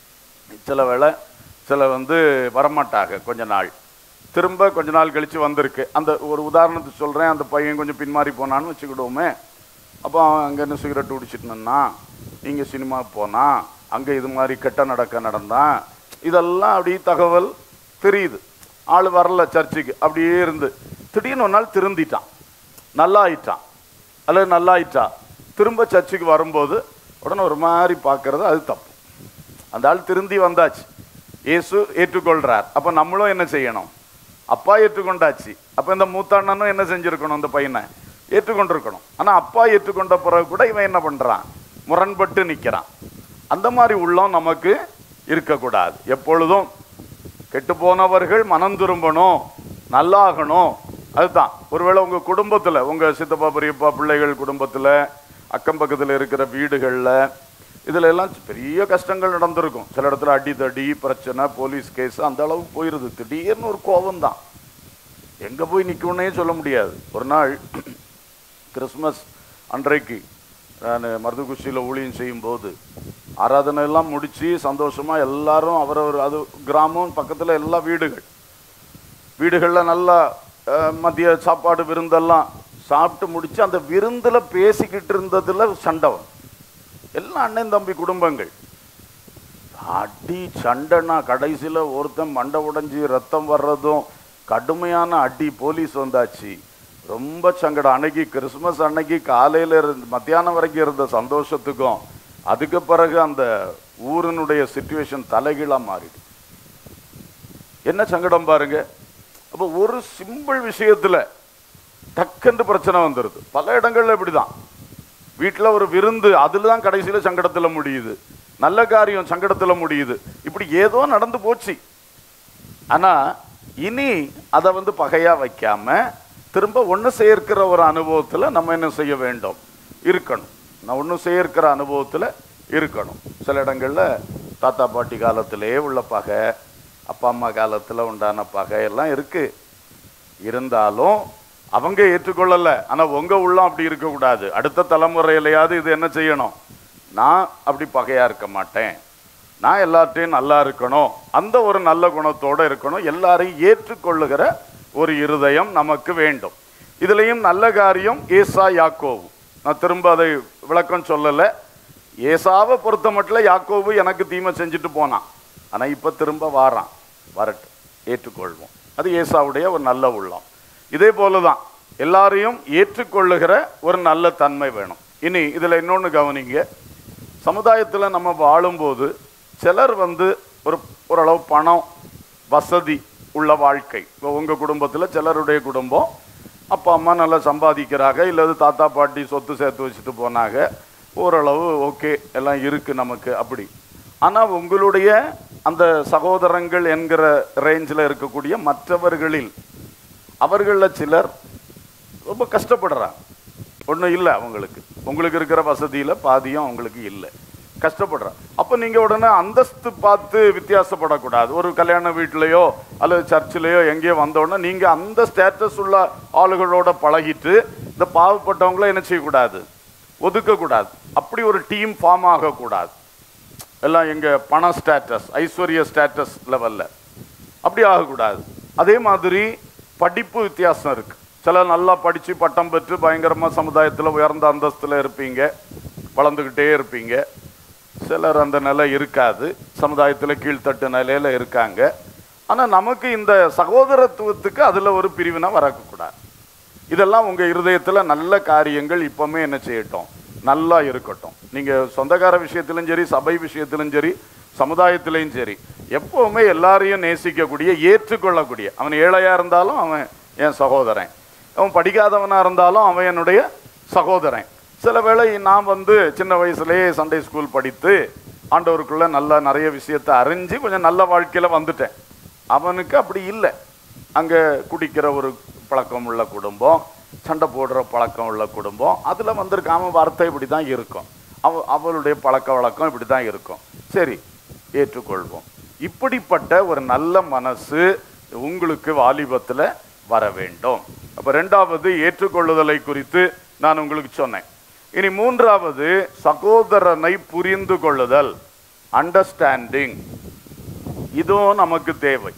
சில வேளை சில வந்து வரமாட்டாங்க கொஞ்ச நாள் திரும்ப கொஞ்ச நாள் கழிச்சு வந்திருக்கு அந்த ஒரு உதாரணத்துக்கு சொல்கிறேன் அந்த பையன் கொஞ்சம் பின்மாறி போனான்னு வச்சுக்கிடுவோமே அப்போ அவன் அங்கே என்ன சிகரெட் குடிச்சிட்டுனா இங்கே சினிமா போனா அங்கே இது மாதிரி கெட்ட நடக்க நடந்தான் இதெல்லாம் அப்படி தகவல் தெரியுது ஆள் வரல சர்ச்சுக்கு அப்படியே இருந்து திடீர்னு ஒரு நாள் திருந்திட்டான் நல்லா ஆயிட்டான் அல்லது நல்லா ஆயிட்டா திரும்ப சர்ச்சுக்கு வரும்போது உடனே ஒரு மாதிரி பார்க்கறது அது தப்பு அந்த ஆள் திருந்தி வந்தாச்சு இயேசு ஏற்றுக்கொள்றார் அப்ப நம்மளும் என்ன செய்யணும் அப்பா ஏற்றுக்கொண்டாச்சு அப்ப இந்த மூத்தாண்ணனும் என்ன செஞ்சிருக்கணும் இந்த பையனை ஏற்றுக்கொண்டிருக்கணும் ஆனா அப்பா ஏற்றுக்கொண்ட பிறகு கூட இவன் என்ன பண்றான் முரண்பட்டு நிக்கிறான் அந்த மாதிரி உள்ளம் நமக்கு இருக்கக்கூடாது எப்பொழுதும் கெட்டு போனவர்கள் மனம் திரும்பணும் நல்லாகணும் அதுதான் ஒருவேளை உங்க குடும்பத்துல உங்க சித்தப்பா பெரியப்பா பிள்ளைகள் குடும்பத்துல அக்கம் பக்கத்துல இருக்கிற வீடுகள்ல இதுல எல்லாம் பெரிய கஷ்டங்கள் நடந்திருக்கும் சில இடத்துல அடி தடி பிரச்சனை போலீஸ் கேஸ் அந்த அளவுக்கு போயிருது திடீர்னு ஒரு கோபம் தான் எங்க போய் நிக்கணும்னே சொல்ல முடியாது ஒரு நாள் கிறிஸ்மஸ் அன்றைக்கு நான் மருதுகுச்சியில் ஊழியம் செய்யும்போது ஆராதனை எல்லாம் முடிச்சு சந்தோஷமா எல்லாரும் அவரவர் அது கிராமம் பக்கத்துல எல்லா வீடுகள் வீடுகளில் நல்லா அஹ், மதிய சாப்பாடு விருந்தெல்லாம் சாப்பிட்டு முடிச்சு அந்த விருந்துல பேசிக்கிட்டு இருந்ததுல சண்டவன் எல்லாம் அண்ணன் தம்பி குடும்பங்கள் அடி சண்டைனா கடைசியில ஒருத்தன் மண்டை உடைஞ்சு ரத்தம் வர்றதும் கடுமையான அடி போலீஸ் வந்தாச்சு ரொம்ப சங்கடம் அன்னைக்கு கிறிஸ்மஸ் அன்னைக்கு காலையில இருந்து மத்தியானம் வரைக்கும் இருந்த சந்தோஷத்துக்கும் அதுக்கு பிறகு அந்த ஊரினுடைய சுச்சுவேஷன் தலைகீழா மாறிடு என்ன சங்கடம் பாருங்க அப்போ ஒரு சிம்பிள் விஷயத்துல டக்குன்னு பிரச்சனை வந்துருது பல இடங்கள்ல இப்படிதான் வீட்டுல ஒரு விருந்து அதுல தான் கடைசியில சங்கடத்துல முடியுது நல்ல காரியம் சங்கடத்துல முடியுது இப்படி ஏதோ நடந்து போச்சு ஆனா இனி அதை வந்து பகையா வைக்காம திரும்ப ஒண்ணு சேர்க்கிற ஒரு அனுபவத்துல நம்ம என்ன செய்ய வேண்டும் இருக்கணும் நான் ஒண்ணு சேர்க்கிற அனுபவத்துல இருக்கணும் சில இடங்கள்ல தாத்தா பாட்டி காலத்திலே உள்ள பகை அப்பா அம்மா காலத்துல உண்டான பகை எல்லாம் இருக்கு இருந்தாலும் அவங்க ஏற்றுக்கொள்ளல ஆனா உங்க உள்ளம் அப்படி இருக்கக்கூடாது அடுத்த தலைமுறையிலையாவது இது என்ன செய்யணும் நான் அப்படி பகையா இருக்க மாட்டேன் நான் எல்லார்ட்டையும் நல்லா இருக்கணும் அந்த ஒரு நல்ல குணத்தோட இருக்கணும் எல்லாரையும் ஏற்றுக்கொள்ளுகிற ஒரு இருதயம் நமக்கு வேண்டும் இதுலயும் நல்ல காரியம் ஏசா யாக்கோவு நான் திரும்ப அதை விளக்கம் சொல்லல ஏசாவை பொறுத்த மட்டும் யாக்கோவு எனக்கு தீமை செஞ்சுட்டு போனான் ஆனா இப்ப திரும்ப வாரான் வரட்டும் ஏற்றுக்கொள்வோம் அது ஏசாவுடைய ஒரு நல்ல உள்ளம் இதே போலதான் எல்லாரையும் ஏற்றுக்கொள்ளுகிற ஒரு நல்ல தன்மை வேணும் இனி இதுல இன்னொன்னு கவனிங்க சமுதாயத்துல நம்ம வாழும்போது சிலர் வந்து ஒரு ஓரளவு பணம் வசதி உள்ள வாழ்க்கை இப்போ உங்க குடும்பத்துல சிலருடைய குடும்பம் அப்பா அம்மா நல்லா சம்பாதிக்கிறாங்க இல்லது தாத்தா பாட்டி சொத்து சேர்த்து வச்சுட்டு போனாங்க ஓரளவு ஓகே எல்லாம் இருக்கு நமக்கு அப்படி ஆனா உங்களுடைய அந்த சகோதரங்கள் என்கிற ரேஞ்சில் இருக்கக்கூடிய மற்றவர்களில் அவர்களில் சிலர் ரொம்ப கஷ்டப்படுறாங்க ஒன்றும் இல்லை அவங்களுக்கு உங்களுக்கு இருக்கிற வசதியில் பாதியும் அவங்களுக்கு இல்லை கஷ்டப்படுறாங்க அப்போ நீங்கள் உடனே அந்தஸ்து பார்த்து வித்தியாசப்படக்கூடாது ஒரு கல்யாண வீட்லேயோ அல்லது சர்ச்சிலேயோ எங்கேயோ வந்தோடனே நீங்கள் அந்த ஸ்டேட்டஸ் உள்ள ஆளுகளோட பழகிட்டு இந்த பாவப்பட்டவங்கள என்ன செய்யக்கூடாது ஒதுக்கக்கூடாது அப்படி ஒரு டீம் ஃபார்ம் ஆகக்கூடாது எல்லாம் எங்கள் பண ஸ்டேட்டஸ் ஐஸ்வர்ய ஸ்டேட்டஸ் லெவலில் அப்படி ஆகக்கூடாது அதே மாதிரி படிப்பு வித்தியாசம் இருக்கு சிலர் நல்லா படித்து பட்டம் பெற்று பயங்கரமாக சமுதாயத்தில் உயர்ந்த அந்தஸ்தில் இருப்பீங்க வளர்ந்துக்கிட்டே இருப்பீங்க சிலர் அந்த நிலை இருக்காது சமுதாயத்தில் கீழ்த்தட்டு நிலையில் இருக்காங்க ஆனால் நமக்கு இந்த சகோதரத்துவத்துக்கு அதில் ஒரு பிரிவினை வரக்கூடாது இதெல்லாம் உங்கள் இருதயத்தில் நல்ல காரியங்கள் இப்போவுமே என்ன செய்யட்டும் நல்லா இருக்கட்டும் நீங்கள் சொந்தக்கார விஷயத்திலும் சரி சபை விஷயத்திலும் சரி சமுதாயத்திலையும் சரி எப்போவுமே எல்லாரையும் நேசிக்கக்கூடிய ஏற்றுக்கொள்ளக்கூடிய அவன் ஏழையாக இருந்தாலும் அவன் என் சகோதரன் அவன் படிக்காதவனாக இருந்தாலும் அவன் என்னுடைய சகோதரன் சில வேளை நான் வந்து சின்ன வயசுலேயே சண்டே ஸ்கூல் படித்து ஆண்டவருக்குள்ள நல்ல நிறைய விஷயத்தை அறிஞ்சு கொஞ்சம் நல்ல வாழ்க்கையில் வந்துட்டேன் அவனுக்கு அப்படி இல்லை அங்கே குடிக்கிற ஒரு பழக்கம் உள்ள குடும்பம் சண்டை போடுற பழக்கம் உள்ள குடும்பம் அதில் வந்திருக்காம வார்த்தை இப்படி தான் இருக்கும் அவ அவளுடைய பழக்க வழக்கம் இப்படி தான் இருக்கும் சரி ஏற்றுக்கொள்வோம் இப்படிப்பட்ட ஒரு நல்ல மனசு உங்களுக்கு வாலிபத்தில் வர வேண்டும் அப்போ ரெண்டாவது ஏற்றுக்கொள்ளுதலை குறித்து நான் உங்களுக்கு சொன்னேன் இனி மூன்றாவது சகோதரனை புரிந்து கொள்ளுதல் அண்டர்ஸ்டாண்டிங் இதுவும் நமக்கு தேவை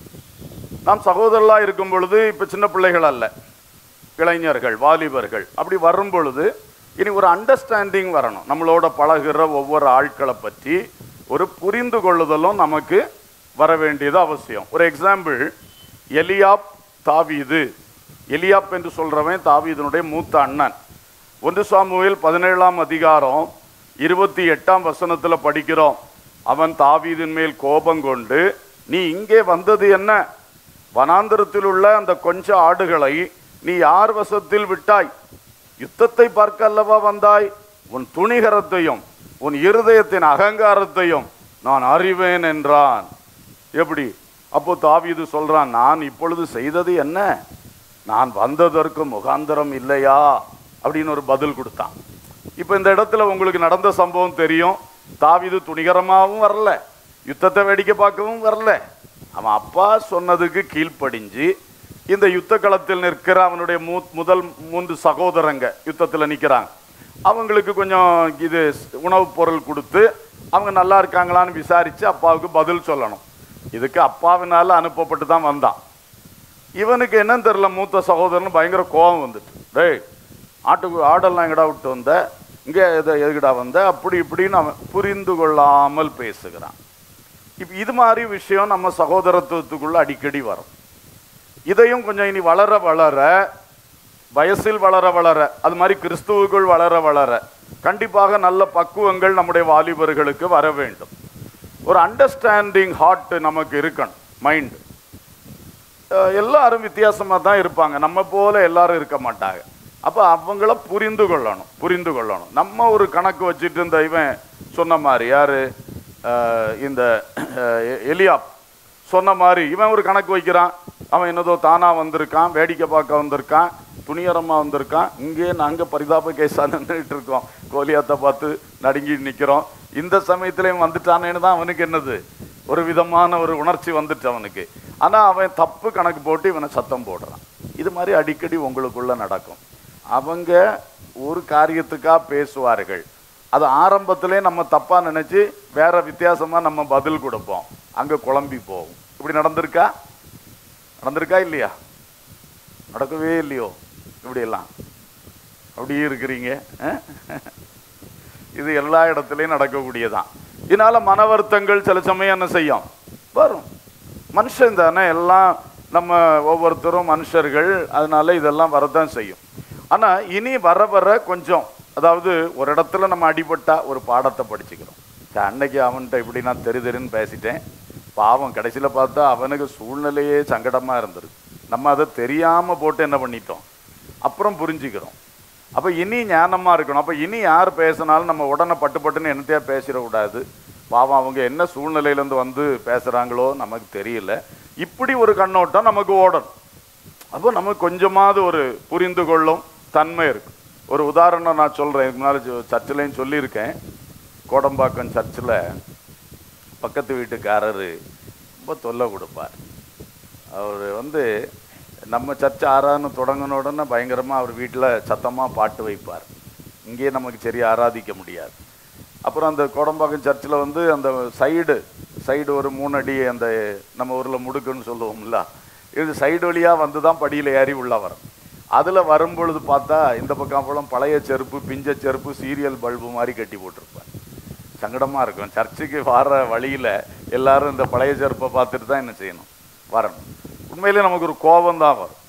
நாம் சகோதரர்களாக இருக்கும் பொழுது இப்போ சின்ன பிள்ளைகள் அல்ல இளைஞர்கள் வாலிபர்கள் அப்படி வரும் பொழுது இனி ஒரு அண்டர்ஸ்டாண்டிங் வரணும் நம்மளோட பழகுற ஒவ்வொரு ஆட்களை பற்றி ஒரு புரிந்து கொள்ளுதலும் நமக்கு வர வேண்டியது அவசியம் ஒரு எக்ஸாம்பிள் எலியாப் தாவீது எலியாப் என்று சொல்றவன் தாவீதனுடைய மூத்த அண்ணன் ஒன்று சாமுவேல் பதினேழாம் அதிகாரம் இருபத்தி எட்டாம் வசனத்தில் படிக்கிறோம் அவன் தாவீதின் மேல் கோபம் கொண்டு நீ இங்கே வந்தது என்ன வனாந்தரத்தில் உள்ள அந்த கொஞ்ச ஆடுகளை நீ யார் வசத்தில் விட்டாய் யுத்தத்தை பார்க்க அல்லவா வந்தாய் உன் துணிகரத்தையும் உன் இருதயத்தின் அகங்காரத்தையும் நான் அறிவேன் என்றான் எப்படி அப்போ தாவீது சொல்றான் நான் இப்பொழுது செய்தது என்ன நான் வந்ததற்கு முகாந்தரம் இல்லையா அப்படின்னு ஒரு பதில் கொடுத்தான் இப்போ இந்த இடத்துல உங்களுக்கு நடந்த சம்பவம் தெரியும் தாவீது துணிகரமாகவும் வரல யுத்தத்தை வேடிக்கை பார்க்கவும் வரல அவன் அப்பா சொன்னதுக்கு கீழ்ப்படிஞ்சு இந்த யுத்த களத்தில் நிற்கிற அவனுடைய மூ முதல் மூன்று சகோதரங்க யுத்தத்தில் நிற்கிறாங்க அவங்களுக்கு கொஞ்சம் இது உணவுப் பொருள் கொடுத்து அவங்க நல்லா இருக்காங்களான்னு விசாரித்து அப்பாவுக்கு பதில் சொல்லணும் இதுக்கு அப்பாவினால அனுப்பப்பட்டு தான் வந்தான் இவனுக்கு என்னன்னு தெரியல மூத்த சகோதரன் பயங்கர கோபம் வந்துட்டு டேய் ஆட்டுக்கு ஆடெல்லாம் எங்கடா விட்டு வந்த இங்கே எதை எதுக்கடா வந்த அப்படி இப்படின்னு அவன் புரிந்து கொள்ளாமல் பேசுகிறான் இப்போ இது மாதிரி விஷயம் நம்ம சகோதரத்துவத்துக்குள்ள அடிக்கடி வரும் இதையும் கொஞ்சம் இனி வளர வளர வயசில் வளர வளர அது மாதிரி கிறிஸ்துவுக்குள் வளர வளர கண்டிப்பாக நல்ல பக்குவங்கள் நம்முடைய வாலிபர்களுக்கு வர வேண்டும் ஒரு அண்டர்ஸ்டாண்டிங் ஹார்ட் நமக்கு இருக்கணும் மைண்ட் எல்லாரும் வித்தியாசமாக தான் இருப்பாங்க நம்ம போல எல்லாரும் இருக்க மாட்டாங்க அப்போ அவங்கள புரிந்து கொள்ளணும் புரிந்து கொள்ளணும் நம்ம ஒரு கணக்கு வச்சுட்டு இந்த இவன் சொன்ன மாதிரி யாரு அஹ், இந்த அஹ், எ- எலியாப் சொன்ன மாதிரி இவன் ஒரு கணக்கு வைக்கிறான் அவன் என்னதோ தானா வந்திருக்கான் வேடிக்கை பார்க்க வந்திருக்கான் துணியரமா வந்திருக்கான் இங்கே நாங்க பரிதாப கேஸா நின்றுட்டு இருக்கோம் கோலியாத்தை பார்த்து நடுங்கி நிக்கிறோம் இந்த சமயத்துல இவன் வந்துட்டானேன்னு தான் அவனுக்கு என்னது ஒரு விதமான ஒரு உணர்ச்சி வந்துட்டு அவனுக்கு ஆனா அவன் தப்பு கணக்கு போட்டு இவனை சத்தம் போடுறான் இது மாதிரி அடிக்கடி உங்களுக்குள்ள நடக்கும் அவங்க ஒரு காரியத்துக்காக பேசுவார்கள் அது ஆரம்பத்திலே நம்ம தப்பா நினைச்சு வேற வித்தியாசமா நம்ம பதில் கொடுப்போம் அங்க குழம்பி போகும் இப்படி நடந்திருக்கா நடந்திருக்கா இல்லையா நடக்கவே இல்லையோ இப்படி எல்லாம் அப்படியே இருக்கிறீங்க அஹ்? இது எல்லா இடத்துலையும் நடக்கக்கூடியதான் இதனால மன வருத்தங்கள் சில சமயம் என்ன செய்யும் வரும் மனுஷன் தானே எல்லாம் நம்ம ஒவ்வொருத்தரும் மனுஷர்கள் அதனால இதெல்லாம் வரதான் செய்யும் ஆனா இனி வர வர கொஞ்சம் அதாவது ஒரு இடத்துல நம்ம அடிபட்டா ஒரு பாடத்தை படிச்சுக்கிறோம் சே, அன்னைக்கு அவன்கிட்ட இப்படி நான் தெரு தெருன்னு பேசிட்டேன் பாவம் கடைசியில் பார்த்தா அவனுக்கு சூழ்நிலையே சங்கடமா இருந்திருக்கு நம்ம அதை தெரியாம போட்டு என்ன பண்ணிட்டோம் அப்புறம் புரிஞ்சுக்கிறோம் அப்போ இனி ஞானமா இருக்கணும் அப்போ இனி யார் பேசினாலும் நம்ம உடனே பட்டு பட்டுன்னு என்னத்தையா பேசிடக்கூடாது பாவம் அவங்க என்ன சூழ்நிலையிலேருந்து வந்து பேசுகிறாங்களோ நமக்கு தெரியல இப்படி ஒரு கண்ணோட்டம் நமக்கு ஓடணும் அப்போ நமக்கு கொஞ்சமாவது ஒரு புரிந்து கொள்ளும் தன்மை இருக்கு ஒரு உதாரணம் நான் சொல்கிறேன் இதுக்கு முன்னால் சர்ச்சிலையும் சொல்லியிருக்கேன் கோடம்பாக்கம் சர்ச்சில் பக்கத்து வீட்டுக்காரரு ரொம்ப தொல்லை கொடுப்பார் அவர் வந்து நம்ம சர்ச் ஆராதனை தொடங்கின உடனே பயங்கரமாக அவர் வீட்டில் சத்தமாக பாட்டு வைப்பார் இங்கேயே நமக்கு சரி ஆராதிக்க முடியாது அப்புறம் அந்த கோடம்பாக்கம் சர்ச்சில் வந்து அந்த சைடு சைடு ஒரு மூணு அடி அந்த நம்ம ஊரில் முடுக்குன்னு சொல்லுவோம்ல இது சைடு வழியாக வந்து தான் படியில் ஏறி உள்ள வரும் அதில் வரும்பொழுது பார்த்தா இந்த பக்கம் அப்புறம் பழைய செருப்பு பிஞ்ச செருப்பு சீரியல் பல்பு மாதிரி கட்டி போட்டிருப்பார் சங்கடமாக இருக்கும் சர்ச்சுக்கு வர வழியில் எல்லாரும் இந்த பழைய செருப்பை பார்த்துட்டு தான் என்ன செய்யணும் வரணும் உண்மையிலே நமக்கு ஒரு கோபம் தான் வரும்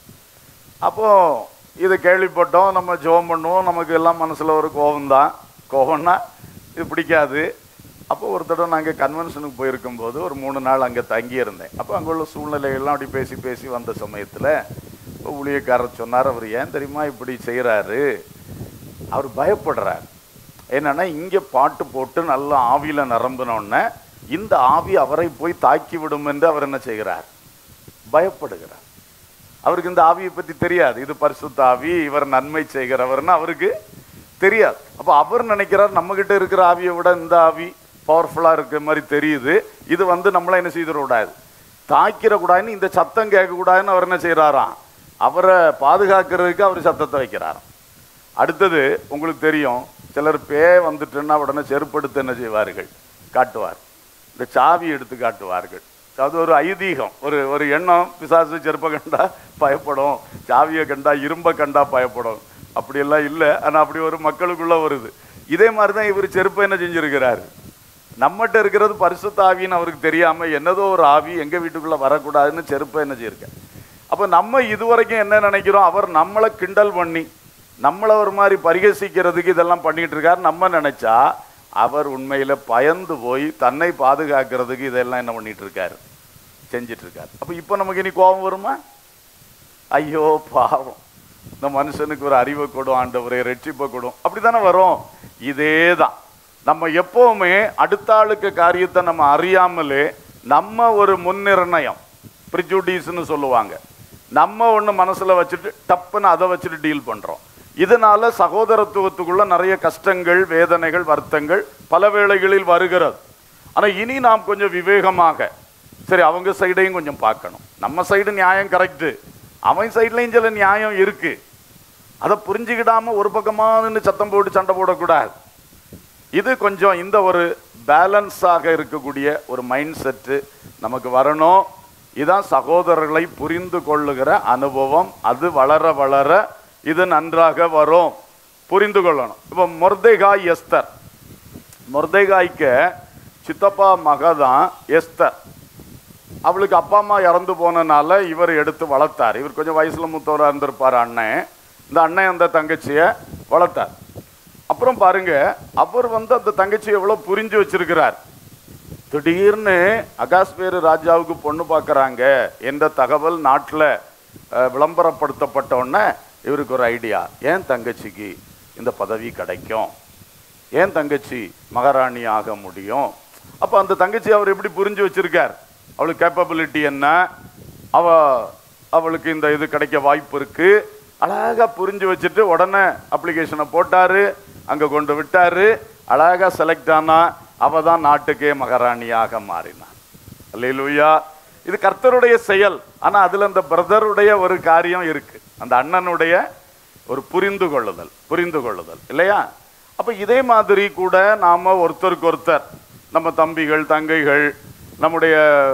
அப்போ இதை கேள்விப்பட்டோம் நம்ம ஜெபம் பண்ணுவோம் நமக்கு எல்லாம் மனசில் ஒரு கோபம்தான் கோபம்னா இது பிடிக்காது அப்போ ஒரு தடவை நாங்கள் கன்வென்ஷனுக்கு போயிருக்கும்போது ஒரு மூணு நாள் அங்கே தங்கி இருந்தேன் அப்போ அங்கே உள்ள சூழ்நிலைகள்லாம் அப்படி பேசி பேசி வந்த சமயத்தில் இப்போ ஊழியக்காரர் சொன்னார் அவர் ஏன் தெரியுமா இப்படி செய்கிறாரு அவர் பயப்படுறார் என்னன்னா இங்கே பாட்டு போட்டு நல்ல ஆவியில் நிரம்பினோடனே இந்த ஆவி அவரை போய் தாக்கி விடும் என்று அவர் என்ன செய்கிறார் பயப்படுகிறார் அவருக்கு இந்த ஆவியை பற்றி தெரியாது இது பரிசுத்த ஆவி இவர் நன்மை செய்கிறவர்னு அவருக்கு தெரியாது அப்போ அவர் நினைக்கிறார் நம்மகிட்ட இருக்கிற ஆவியை விட இந்த ஆவி பவர்ஃபுல்லாக இருக்கிற மாதிரி தெரியுது இது வந்து நம்மளை என்ன செய்திடக்கூடாது தாக்கிடக்கூடாதுன்னு இந்த சத்தம் கேட்கக்கூடாதுன்னு அவர் என்ன செய்கிறாராம் அவரை பாதுகாக்கிறதுக்கு அவர் சத்தத்தை வைக்கிறாராம் அடுத்தது உங்களுக்கு தெரியும் சிலர் பே வந்துட்டுன்னா உடனே செருப்படுத்து என்ன செய்வார்கள் காட்டுவார் இந்த சாவி எடுத்து காட்டுவார்கள் அது ஒரு ஐதீகம் ஒரு ஒரு எண்ணம் பிசாசு செருப்பை கண்டா பயப்படும் சாவியை கண்டா இரும்பை கண்டா பயப்படும் அப்படியெல்லாம் இல்லை ஆனால் அப்படி ஒரு மக்களுக்குள்ள வருது இதே மாதிரி தான் இவர் செருப்பை என்ன செஞ்சிருக்கிறாரு நம்மகிட்ட இருக்கிறது பரிசுத்த ஆவின்னு அவருக்கு தெரியாம என்னதோ ஒரு ஆவி எங்க வீட்டுக்குள்ள வரக்கூடாதுன்னு செருப்பை என்ன செய்யிருக்க அப்ப நம்ம இதுவரைக்கும் என்ன நினைக்கிறோம் அவர் நம்மளை கிண்டல் பண்ணி நம்மளை ஒரு மாதிரி பரிகசிக்கிறதுக்கு இதெல்லாம் பண்ணிட்டு இருக்காரு நம்ம நினைச்சா அவர் உண்மையில பயந்து போய் தன்னை பாதுகாக்கிறதுக்கு இதெல்லாம் என்ன பண்ணிட்டு இருக்காரு செஞ்சிட்டு இருக்காரு அப்ப இப்ப நமக்கு இனி கோபம் வருமா ஐயோ பாவம் இந்த மனுஷனுக்கு ஒரு அறிவை கொடும் ஆண்டவரே ரட்சிப்பை கொடும் அப்படித்தானே வரும் இதே தான் நம்ம எப்பவுமே அடுத்த ஆளுக்கு காரியத்தை நம்ம அறியாமலே நம்ம ஒரு முன்னிர்ணயம் ப்ரிஜுடிஸ்னு சொல்லுவாங்க நம்ம ஒன்று மனசுல வச்சுட்டு டப்புன்னு அதை வச்சுட்டு டீல் பண்றோம் இதனால சகோதரத்துவத்துக்குள்ள நிறைய கஷ்டங்கள் வேதனைகள் வருத்தங்கள் பல வேளைகளில் வருகிறது ஆனா இனி நாம் கொஞ்சம் விவேகமாக சரி அவங்க சைடையும் கொஞ்சம் பார்க்கணும் நம்ம சைடு நியாயம் கரெக்டு அவன் சைட்லையும் சில நியாயம் இருக்கு அதை புரிஞ்சுக்கிடாம ஒரு பக்கமா நின்று சத்தம் போட்டு சண்டை போடக்கூடாது இது கொஞ்சம் இந்த ஒரு பேலன்ஸாக இருக்கக்கூடிய ஒரு மைண்ட் செட்டு நமக்கு வரணும் இதான் சகோதரர்களை புரிந்து கொள்ளுகிற அனுபவம் அது வளர வளர இது நன்றாக வரும் புரிந்து கொள்ளணும் இப்போ மொர்தேகாய் எஸ்தர் மொர்தேகாய்க்கு சித்தப்பா மக தான் எஸ்தர் அவளுக்கு அப்பா அம்மா இறந்து போனனால இவர் எடுத்து வளர்த்தார் இவர் கொஞ்சம் வயசுல மூத்தவராக இருந்திருப்பார் அண்ணன் இந்த அண்ணன் அந்த தங்கச்சியை வளர்த்தார் அப்புறம் பாருங்க அவர் வந்து அந்த தங்கச்சி எவ்வளவு புரிஞ்சு வச்சிருக்கிறார் திடீர்னு அகாஸ்பேரு ராஜாவுக்கு பொண்ணு பார்க்கறாங்க என்ற தகவல் நாட்டில் விளம்பரப்படுத்தப்பட்ட உடனே இவருக்கு ஒரு ஐடியா ஏன் தங்கச்சிக்கு இந்த பதவி கிடைக்கும் ஏன் தங்கச்சி மகாராணி ஆக முடியும் அப்போ அந்த தங்கச்சி அவர் எப்படி புரிஞ்சு வச்சிருக்கார் அவளுக்கு கேப்பபிலிட்டி என்ன அவ அவளுக்கு இந்த இது கிடைக்க வாய்ப்பு இருக்கு அழகா புரிஞ்சு வச்சுட்டு உடனே அப்ளிகேஷனை போட்டாரு அங்க கொண்டு விட்டாரு அழகா செலக்ட் ஆனா அவ தான் நாட்டுக்கே மகாராணியாக மாறினான் அல்லேலூயா இது கர்த்தருடைய செயல் ஆனா அதுல அந்த பிரதருடைய ஒரு காரியம் இருக்கு அந்த அண்ணனுடைய ஒரு புரிந்து கொள்ளுதல் புரிந்து கொள்ளுதல் இல்லையா அப்ப இதே மாதிரி கூட நாம ஒருத்தருக்கு ஒருத்தர் நம்ம தம்பிகள் தங்கைகள் நம்முடைய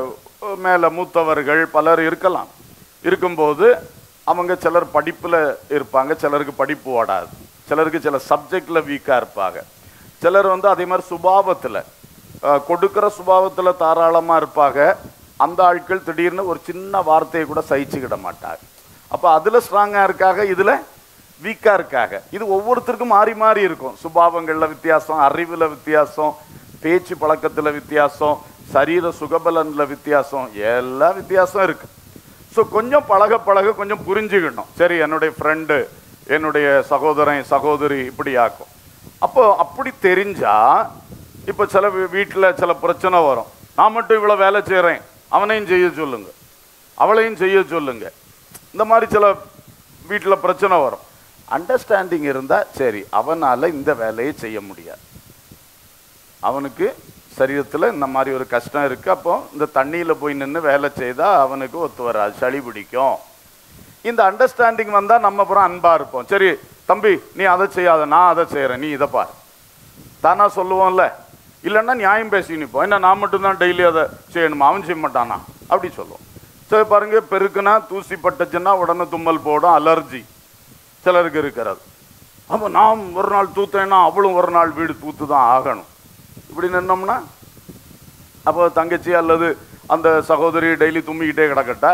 மேல மூத்தவர்கள் பலர் இருக்கலாம் இருக்கும்போது அவங்க சிலர் படிப்புல இருப்பாங்க சிலருக்கு படிப்பு ஓடாது சிலருக்கு சில சப்ஜெக்ட்ல வீக்கா இருப்பாங்க சிலர் வந்து அதே மாதிரி சுபாவத்துல அஹ், கொடுக்கிற சுபாவத்துல தாராளமா இருப்பாங்க அந்த ஆட்கள் திடீர்னு ஒரு சின்ன வார்த்தையை கூட சகிச்சுக்கிட மாட்டாங்க அப்ப அதுல ஸ்ட்ராங்கா இருக்காக இதுல வீக்கா இருக்காங்க இது ஒவ்வொருத்தருக்கும் மாறி மாறி இருக்கும் சுபாவங்கள்ல வித்தியாசம் அறிவுல வித்தியாசம் பேச்சு பழக்கத்துல வித்தியாசம் சரீர சுகபலன்ல வித்தியாசம் எல்லா வித்தியாசம் இருக்கு ஸோ கொஞ்சம் பழக பழக கொஞ்சம் புரிஞ்சுக்கணும் சரி என்னுடைய ஃப்ரெண்டு என்னுடைய சகோதரன் சகோதரி இப்படி ஆக்கும் அப்போ அப்படி தெரிஞ்சா இப்போ சில வீட்டில் சில பிரச்சனை வரும் நான் மட்டும் இவ்வளோ வேலை செய்கிறேன் அவனையும் செய்ய சொல்லுங்க அவளையும் செய்ய சொல்லுங்க இந்த மாதிரி சில வீட்டில் பிரச்சனை வரும் அண்டர்ஸ்டாண்டிங் இருந்தால் சரி அவனால் இந்த வேலையை செய்ய முடியாது அவனுக்கு சரீரத்தில் இந்த மாதிரி ஒரு கஷ்டம் இருக்கு அப்போ இந்த தண்ணியில் போய் நின்று வேலை செய்தால் அவனுக்கு ஒத்து வராது சளி பிடிக்கும் இந்த அண்டர்ஸ்டாண்டிங் வந்தால் நம்ம அப்புறம் அன்பாக இருப்போம் சரி தம்பி நீ அதை செய்யாத நான் அதை செய்கிறேன் நீ இதை பார் தானா சொல்லுவோம்ல இல்லைன்னா நியாயம் பேசி நிற்போம் என்ன நான் மட்டும்தான் டெய்லி அதை செய்யணுமா அவன் செய்ய மாட்டானா அப்படி சொல்லுவோம் சரி பாருங்க பெருக்குனா தூசி பட்டுச்சுன்னா உடனே தும்மல் போடும் அலர்ஜி சிலருக்கு இருக்கிறது அப்போ நான் ஒரு நாள் தூத்தேன்னா அவளும் ஒரு நாள் வீடு தூத்து தான் ஆகணும் இப்படி நின்னோம்னா அப்போ தங்கச்சி அல்லது அந்த சகோதரி டெய்லி தும்மிக்கிட்டே கிடக்கட்டா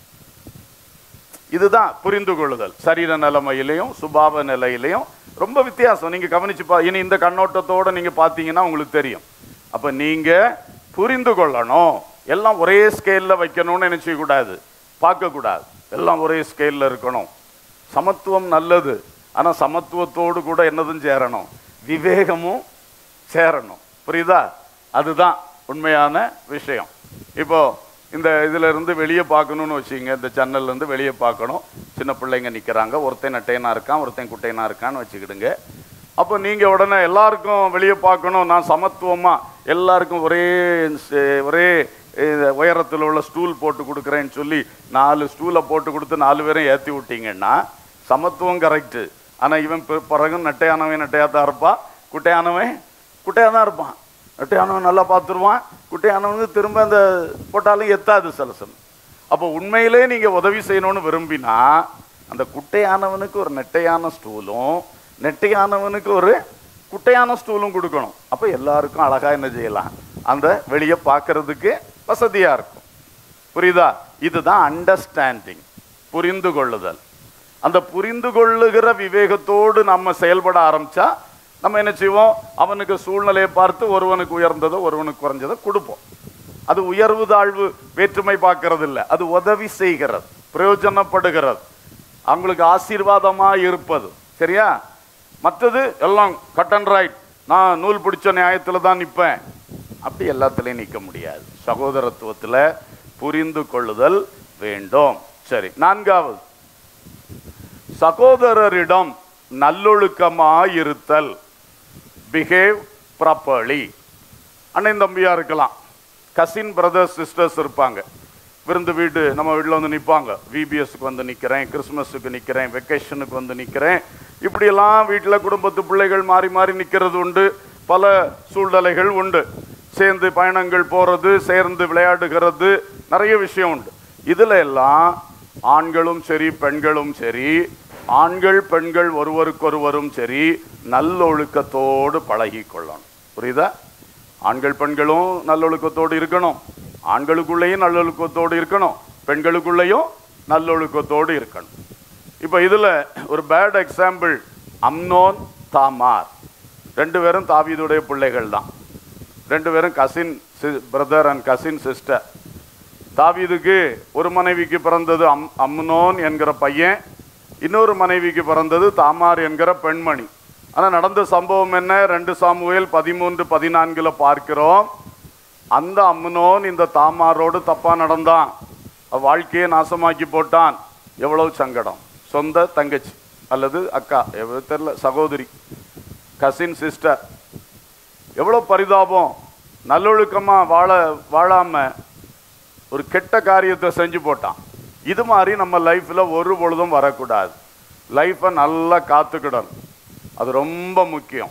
இதுதான் புரிந்து கொள்ளுதல் சரீர நிலைமையிலையும் சுபாவ நிலையிலையும் ரொம்ப வித்தியாசம் நீங்க கவனிச்சு பா இனி இந்த கண்ணோட்டத்தோட நீங்க பார்த்தீங்கன்னா உங்களுக்கு தெரியும் அப்ப நீங்க புரிந்து கொள்ளணும் எல்லாம் ஒரே ஸ்கேல்ல வைக்கணும்னு நினைச்ச கூடாது பார்க்க கூடாது எல்லாம் ஒரே ஸ்கேல்ல இருக்கணும் சமத்துவம் நல்லது ஆனா சமத்துவத்தோடு கூட என்னதும் சேரணும் விவேகமும் சேரணும் புரியுதா அதுதான் உண்மையான விஷயம் இப்போ இந்த இதுல இருந்து வெளியே பார்க்கணும்னு வச்சுங்க இந்த ஜன்னல்ல இருந்து வெளியே பார்க்கணும் சின்ன பிள்ளைங்க நிக்கிறாங்க ஒருத்தன் நட்டையனா இருக்கான் ஒருத்தன் குட்டையனா இருக்கான்னு வச்சுக்கிடுங்க அப்போ நீங்க உடனே எல்லாருக்கும் வெளியே பார்க்கணும் நான் சமத்துவமா எல்லாருக்கும் ஒரே ச- ஒரே இது உயரத்தில் உள்ள ஸ்டூல் போட்டு கொடுக்குறேன்னு சொல்லி நாலு ஸ்டூலை போட்டு கொடுத்து நாலு பேரும் ஏற்றி விட்டீங்கன்னா சமத்துவம் கரெக்டு ஆனால் இவன் பி- பிறகு நட்டையானவன் நட்டையாக தான் இருப்பான் குட்டையானவன் குட்டையாக தான் இருப்பான் நட்டையானவன் நல்லா பார்த்துருவான் குட்டையானவனுக்கு திரும்ப அந்த போட்டாலும் எத்தாது சில சமயம் அப்போ உண்மையிலே நீங்கள் உதவி செய்யணும்னு விரும்பினா அந்த குட்டையானவனுக்கு ஒரு நெட்டையான ஸ்டூலும் நெட்டையானவனுக்கு ஒரு குட்டையான ஸ்டூலும் கொடுக்கணும் அப்போ எல்லாருக்கும் அழகா என்ன செய்யலாம் அந்த வெளியே பார்க்கறதுக்கு வசதியா இருக்கும் புரியுதா இதுதான் அண்டர்ஸ்டாண்டிங் புரிந்து கொள்ளுதல் அந்த புரிந்து கொள்ளுகிற விவேகத்தோடு நம்ம செயல்பட ஆரம்பிச்சா நம்ம என்ன செய்வோம் அவனுக்கு சூழ்நிலையை பார்த்து ஒருவனுக்கு உயர்ந்ததோ ஒருவனுக்கு குறைஞ்சதோ கொடுப்போம் அது உயர்வு தாழ்வு வேற்றுமை பார்க்கறது இல்லை அது உதவி செய்கிறது பிரயோஜனப்படுகிறது அவங்களுக்கு ஆசீர்வாதமா இருப்பது சரியா மற்றது எல்லாம் கட் அண்ட் ரைட் நான் நூல் பிடிச்ச நியாயத்துல தான் நிற்பேன் அப்படி எல்லாத்துலயும் நிற்க முடியாது சகோதரத்துவத்துல புரிந்து கொள்ளுதல் வேண்டும் சரி நான்காவது சகோதரரிடம் நல்லொழுக்கமாயிருத்தல் பிஹேவ் ப்ராப்பர்லி அண்ணன் தம்பியா இருக்கலாம் கசின் பிரதர்ஸ் சிஸ்டர்ஸ் இருப்பாங்க விருந்து வீடு நம்ம வீட்டில் வந்து நிற்பாங்க விபிஎஸ்க்கு வந்து நிற்கிறேன் கிறிஸ்மஸுக்கு நிற்கிறேன் வெக்கேஷனுக்கு வந்து நிற்கிறேன் இப்படியெல்லாம் வீட்டில் குடும்பத்து பிள்ளைகள் மாறி மாறி நிற்கிறது உண்டு பல சூழ்நிலைகள் உண்டு சேர்ந்து பயணங்கள் போகிறது சேர்ந்து விளையாடுகிறது நிறைய விஷயம் உண்டு இதில் எல்லாம் ஆண்களும் சரி பெண்களும் சரி ஆண்கள் பெண்கள் ஒருவருக்கொருவரும் சரி நல்லொழுக்கத்தோடு பழகி கொள்ளணும் புரியுதா ஆண்கள் பெண்களும் நல்லொழுக்கத்தோடு இருக்கணும் ஆண்களுக்குள்ளேயும் நல்லொழுக்கத்தோடு இருக்கணும் பெண்களுக்குள்ளேயும் நல்லொழுக்கத்தோடு இருக்கணும் இப்போ இதில் ஒரு பேட் எக்ஸாம்பிள் அம்னோன் தாமார் ரெண்டு பேரும் தாவீதுடைய பிள்ளைகள் தான் ரெண்டு பேரும் cousin brother and cousin sister தாவீதுக்கு ஒரு மனைவிக்கு பிறந்தது அம் அம்னோன் என்கிற பையன் இன்னொரு மனைவிக்கு பிறந்தது தாமார் என்கிற பெண்மணி ஆனால் நடந்த சம்பவம் என்ன ரெண்டு சாமுவேல் பதிமூன்று பதினான்குல பார்க்கிறோம் அந்த அம்னோன் இந்த தாமாரோடு தப்பா நடந்தான் அவ வாழ்க்கையை நாசமாக்கி போட்டான் எவ்வளவு சங்கடம் சொந்த தங்கச்சி அல்லது அக்கா எவ்வளவு தெரியல சகோதரி கசின் சிஸ்டர் எவ்வளோ பரிதாபம் நல்லொழுக்கமா வாழ வாழாம ஒரு கெட்ட காரியத்தை செஞ்சு போட்டான் இது மாதிரி நம்ம லைஃப்பில் ஒரு பொழுதும் வரக்கூடாது லைஃப்பை நல்லா காத்துக்கிடணும் அது ரொம்ப முக்கியம்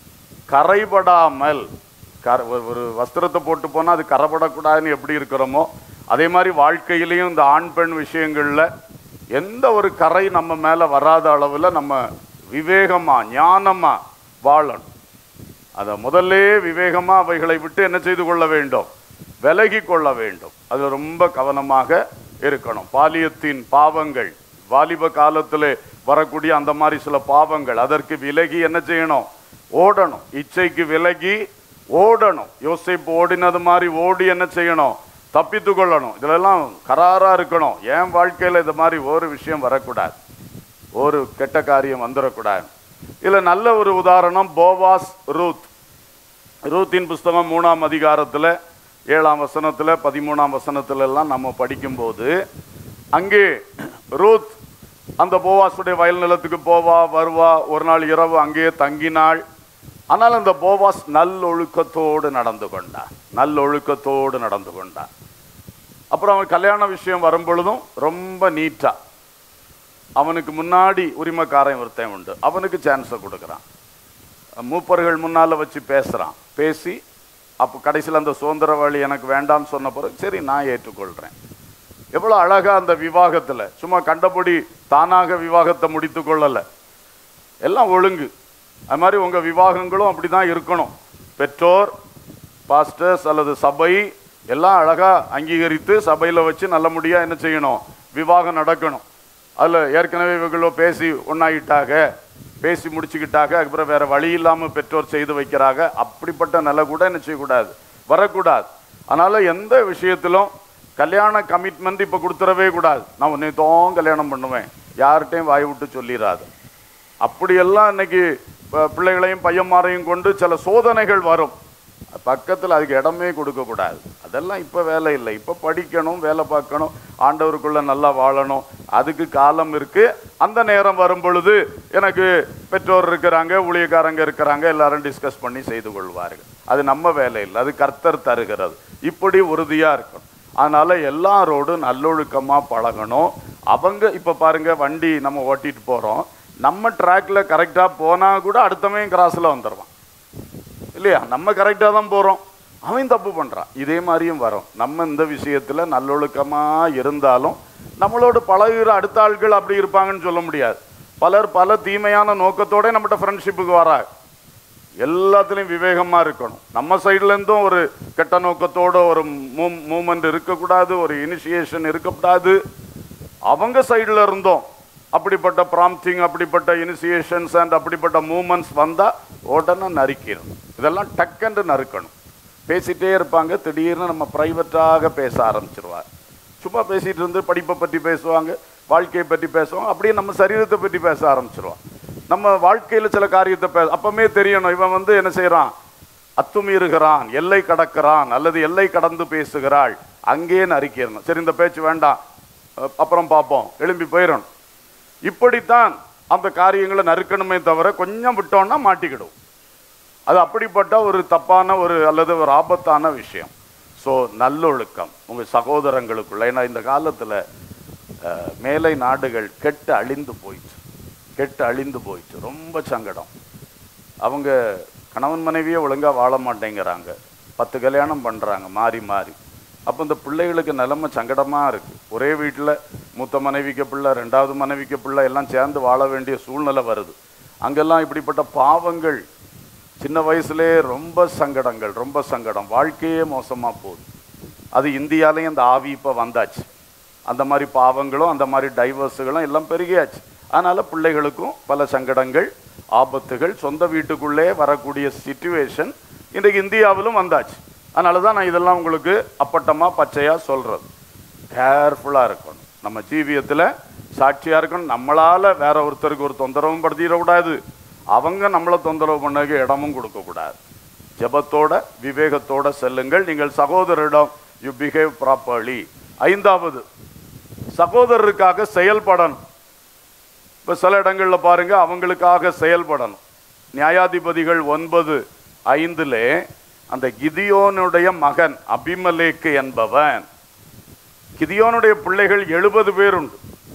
கரைபடாமல் கர ஒரு- ஒரு வஸ்திரத்தை போட்டு போனால் அது கரைபடக்கூடாதுன்னு எப்படி இருக்கிறோமோ அதே மாதிரி வாழ்க்கையிலையும் இந்த ஆண் பெண் விஷயங்களில் எந்த ஒரு கரை நம்ம மேலே வராத அளவில் நம்ம விவேகமாக ஞானமாக வாழணும் அதை முதல்லே விவேகமா அவைகளை விட்டு என்ன செய்து கொள்ள வேண்டும் விலகி கொள்ள வேண்டும் அது ரொம்ப கவனமாக இருக்கணும் பாலியத்தின் பாவங்கள் வாலிப காலத்திலே வரக்கூடிய அந்த மாதிரி சில பாவங்கள் அதற்கு விலகி என்ன செய்யணும் ஓடணும் இச்சைக்கு விலகி ஓடணும் யோசிப்பு ஓடினது மாதிரி ஓடி என்ன செய்யணும் தப்பித்து கொள்ளணும் இதுலெல்லாம் கராரா இருக்கணும் என் வாழ்க்கையில இது மாதிரி ஒரு விஷயம் வரக்கூடாது ஒரு கெட்ட காரியம் வந்துடக்கூடாது இதுல நல்ல ஒரு உதாரணம் போவாஸ் ரூத் ரூத்தின் புஸ்தகம் மூணாம் அதிகாரத்தில் ஏழாம் வசனத்தில் பதிமூணாம் வசனத்துல எல்லாம் நம்ம படிக்கும்போது அங்கே ரூத் அந்த போவாஸுடைய வயல் நிலத்துக்கு போவா வருவா ஒரு நாள் இரவு அங்கேயே தங்கினாள் ஆனால் அந்த போவாஸ் நல்லொழுக்கத்தோடு நடந்து கொண்டான் நல்லொழுக்கத்தோடு நடந்து கொண்டான் அப்புறம் அவன் கல்யாண விஷயம் வரும் பொழுதும் ரொம்ப நீட்டா அவனுக்கு முன்னாடி உரிமைக்காரன் ஒருத்தன் உண்டு அவனுக்கு சான்ஸை கொடுக்குறான் மூப்பர்கள் முன்னால வச்சு பேசுறான் பேசி அப்போ கடைசியில் அந்த சுதந்திர வழி எனக்கு வேண்டாம்னு சொன்ன பிறகு சரி நான் ஏற்றுக்கொள்றேன் எவ்வளோ அழகா அந்த விவாகத்தில் சும்மா கண்டபடி தானாக விவாகத்தை முடித்து கொள்ளலை எல்லாம் ஒழுங்கு அது மாதிரி உங்கள் விவாகங்களும் அப்படி தான் இருக்கணும் பெற்றோர் பாஸ்டர்ஸ் அல்லது சபை எல்லாம் அழகாக அங்கீகரித்து சபையில் வச்சு நல்ல முடியாக என்ன செய்யணும் விவாகம் நடக்கணும் அதில் ஏற்கனவே இவங்களோ பேசி ஒன்றாயிட்டாக பேசி முடிச்சுக்கிட்டாக அதுக்கப்புறம் வேற வழி இல்லாமல் பெற்றோர் செய்து வைக்கிறாங்க அப்படிப்பட்ட நிலை கூட என்ன செய்யக்கூடாது வரக்கூடாது அதனால் எந்த விஷயத்திலும் கல்யாண கமிட்மெண்ட் இப்போ கொடுத்துடவே கூடாது நான் உன்னை தோம் கல்யாணம் பண்ணுவேன் யார்கிட்டையும் வாய் விட்டு சொல்லிடாது அப்படியெல்லாம் இன்னைக்கு ப- பிள்ளைகளையும் பையன்மாரையும் கொண்டு சில சோதனைகள் வரும் பக்கத்தில் அதுக்கு இடமே கொடுக்கக்கூடாது அதெல்லாம் இப்போ வேலை இல்லை இப்போ படிக்கணும் வேலை பார்க்கணும் ஆண்டவருக்குள்ள நல்லா வாழணும் அதுக்கு காலம் இருக்கு அந்த நேரம் வரும் பொழுது எனக்கு பெற்றோர் இருக்கிறாங்க ஊழியக்காரங்க இருக்கிறாங்க எல்லாரும் டிஸ்கஸ் பண்ணி செய்து கொள்வார்கள் அது நம்ம வேலை இல்லை அது கர்த்தர் தருகிறது இப்படி உறுதியா இருக்கணும் அதனால எல்லாரோடும் நல்லொழுக்கமா பழகணும் அவங்க இப்ப பாருங்க வண்டி நம்ம ஓட்டிட்டு போறோம் நம்ம ட்ராக்ல கரெக்டா போனா கூட அடுத்தவன் கிராஸ்ல வந்துடுவான் இல்லையா நம்ம கரெக்டாக தான் போகிறோம் அவன் தப்பு பண்ணுறான் இதே மாதிரியும் வரும் நம்ம இந்த விஷயத்தில் நல்லொழுக்கமாக இருந்தாலும் நம்மளோட பழகுற அடுத்த ஆட்கள் அப்படி இருப்பாங்கன்னு சொல்ல முடியாது பலர் பல தீமையான நோக்கத்தோட நம்மகிட்ட ஃப்ரெண்ட்ஷிப்புக்கு வராங்க எல்லாத்துலேயும் விவேகமாக இருக்கணும் நம்ம சைட்லேருந்தும் ஒரு கெட்ட நோக்கத்தோட ஒரு மூ மூமெண்ட் இருக்கக்கூடாது ஒரு இனிஷியேஷன் இருக்கக்கூடாது அவங்க சைடில் இருந்தோம் அப்படிப்பட்ட ப்ராம்ப்டிங் அப்படிப்பட்ட இனிஷியேஷன்ஸ் அண்ட் அப்படிப்பட்ட மூமெண்ட்ஸ் வந்தால் உடனே நறுக்கிடணும் இதெல்லாம் டக்குன்னு நறுக்கணும் பேசிட்டே இருப்பாங்க திடீர்னு நம்ம ப்ரைவேட்டாக பேச ஆரம்பிச்சிருவார் சும்மா பேசிட்டு இருந்து படிப்பை பற்றி பேசுவாங்க வாழ்க்கையை பற்றி பேசுவாங்க அப்படியே நம்ம சரீரத்தை பற்றி பேச ஆரம்பிச்சிருவான் நம்ம வாழ்க்கையில் சில காரியத்தை பே அப்பமே தெரியணும் இவன் வந்து என்ன செய்கிறான் அத்துமீறுகிறான் எல்லை கடக்கிறான் அல்லது எல்லை கடந்து பேசுகிறாள் அங்கேயே நறுக்கிடணும் சரி இந்த பேச்சு வேண்டாம் அஹ் அப்புறம் பார்ப்போம் எழும்பி போயிடணும் இப்படித்தான் அந்த காரியங்களை நறுக்கணுமே தவிர கொஞ்சம் விட்டோம்னா மாட்டிக்கிடும் அது அப்படிப்பட்ட ஒரு தப்பான ஒரு அல்லது ஒரு ஆபத்தான விஷயம் ஸோ நல்லொழுக்கம் உங்கள் சகோதரங்களுக்குள்ள ஏன்னா இந்த காலத்தில் மேலை நாடுகள் கெட்டு அழிந்து போயிடுச்சு கெட்டு அழிந்து போயிடுச்சு ரொம்ப சங்கடம் அவங்க கணவன் மனைவியே ஒழுங்காக வாழ மாட்டேங்கிறாங்க பத்து கல்யாணம் பண்ணுறாங்க மாறி மாறி அப்போ இந்த பிள்ளைகளுக்கு நிலைமை சங்கடமாக இருக்குது ஒரே வீட்டில் மூத்த மனைவிக்கு பிள்ளை ரெண்டாவது மனைவிக்கு பிள்ளை எல்லாம் சேர்ந்து வாழ வேண்டிய சூழ்நிலை வருது அங்கெல்லாம் இப்படிப்பட்ட பாவங்கள் சின்ன வயசுலே ரொம்ப சங்கடங்கள் ரொம்ப சங்கடம் வாழ்க்கையே மோசமாக போகுது அது இந்தியாலையும் அந்த ஆவி இப்போ வந்தாச்சு அந்த மாதிரி பாவங்களும் அந்த மாதிரி டைவர்ஸுகளும் எல்லாம் பெருகியாச்சு அதனால் பிள்ளைகளுக்கும் பல சங்கடங்கள் ஆபத்துகள் சொந்த வீட்டுக்குள்ளே வரக்கூடிய சுச்சுவேஷன் இன்றைக்கு இந்தியாவிலும் வந்தாச்சு அதனால தான் நான் இதெல்லாம் உங்களுக்கு அப்பட்டமாக பச்சையாக சொல்கிறது கேர்ஃபுல்லாக இருக்கணும் நம்ம ஜீவியத்தில் சாட்சியாக இருக்கணும் நம்மளால் வேற ஒருத்தருக்கு ஒரு தொந்தரவும் படுத்திடக்கூடாது அவங்க நம்மளை தொந்தரவு பண்ணக்கு இடமும் கொடுக்கக்கூடாது ஜெபத்தோட விவேகத்தோட செல்லுங்கள் நீங்கள் சகோதரரிடம் யூ பிஹேவ் ப்ராப்பர்லி ஐந்தாவது சகோதரருக்காக செயல்படணும் இப்போ சில இடங்களில் பாருங்க அவங்களுக்காக செயல்படணும் நியாயாதிபதிகள் ஒன்பது ஐந்திலே அந்த கிதியோனுடைய மகன் அபிமலேக்கு என்பவன் கிதியோனுடைய பிள்ளைகள் எழுபது பேர் உண்டு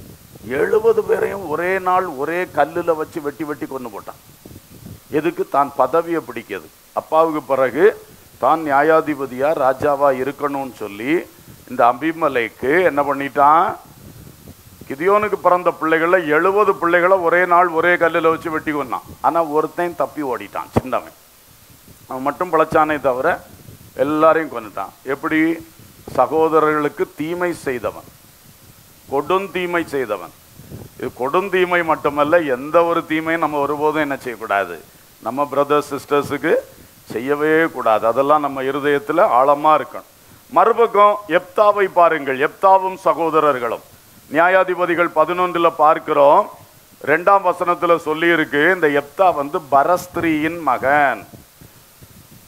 எழுபது பேரையும் ஒரே நாள் ஒரே கல்லில் வச்சு வெட்டி வெட்டி கொண்டு போட்டான் எதுக்கு தான் பதவியை பிடிக்கிறது அப்பாவுக்கு பிறகு தான் நியாயாதிபதியா ராஜாவா இருக்கணும்னு சொல்லி இந்த அபிமலைக்கு என்ன பண்ணிட்டான் கிதியோனுக்கு பிறந்த பிள்ளைகளை எழுபது பிள்ளைகளை ஒரே நாள் ஒரே கல்லில் வச்சு வெட்டி கொண்டான் ஆனால் ஒருத்தன் தப்பி ஓடிட்டான் சின்னவன் அவன் மட்டும் பிழைச்சானே தவிர எல்லாரையும் கொண்டுட்டான் எப்படி சகோதரர்களுக்கு தீமை செய்தவன் கொடுந்தீமை செய்தவன் இது கொடுந்தீமை மட்டுமல்ல எந்த ஒரு தீமையும் நம்ம ஒருபோதும் என்ன செய்யக்கூடாது நம்ம பிரதர்ஸ் சிஸ்டர்ஸுக்கு செய்யவே கூடாது அதெல்லாம் நம்ம இருதயத்தில் ஆழமாக இருக்கணும் மறுபக்கம் எப்தாவை பாருங்கள் எப்தாவும் சகோதரர்களும் நியாயாதிபதிகள் பதினொன்றில் பார்க்கிறோம் ரெண்டாம் வசனத்தில் சொல்லியிருக்கு இந்த எப்தா வந்து பரஸ்திரியின் மகன்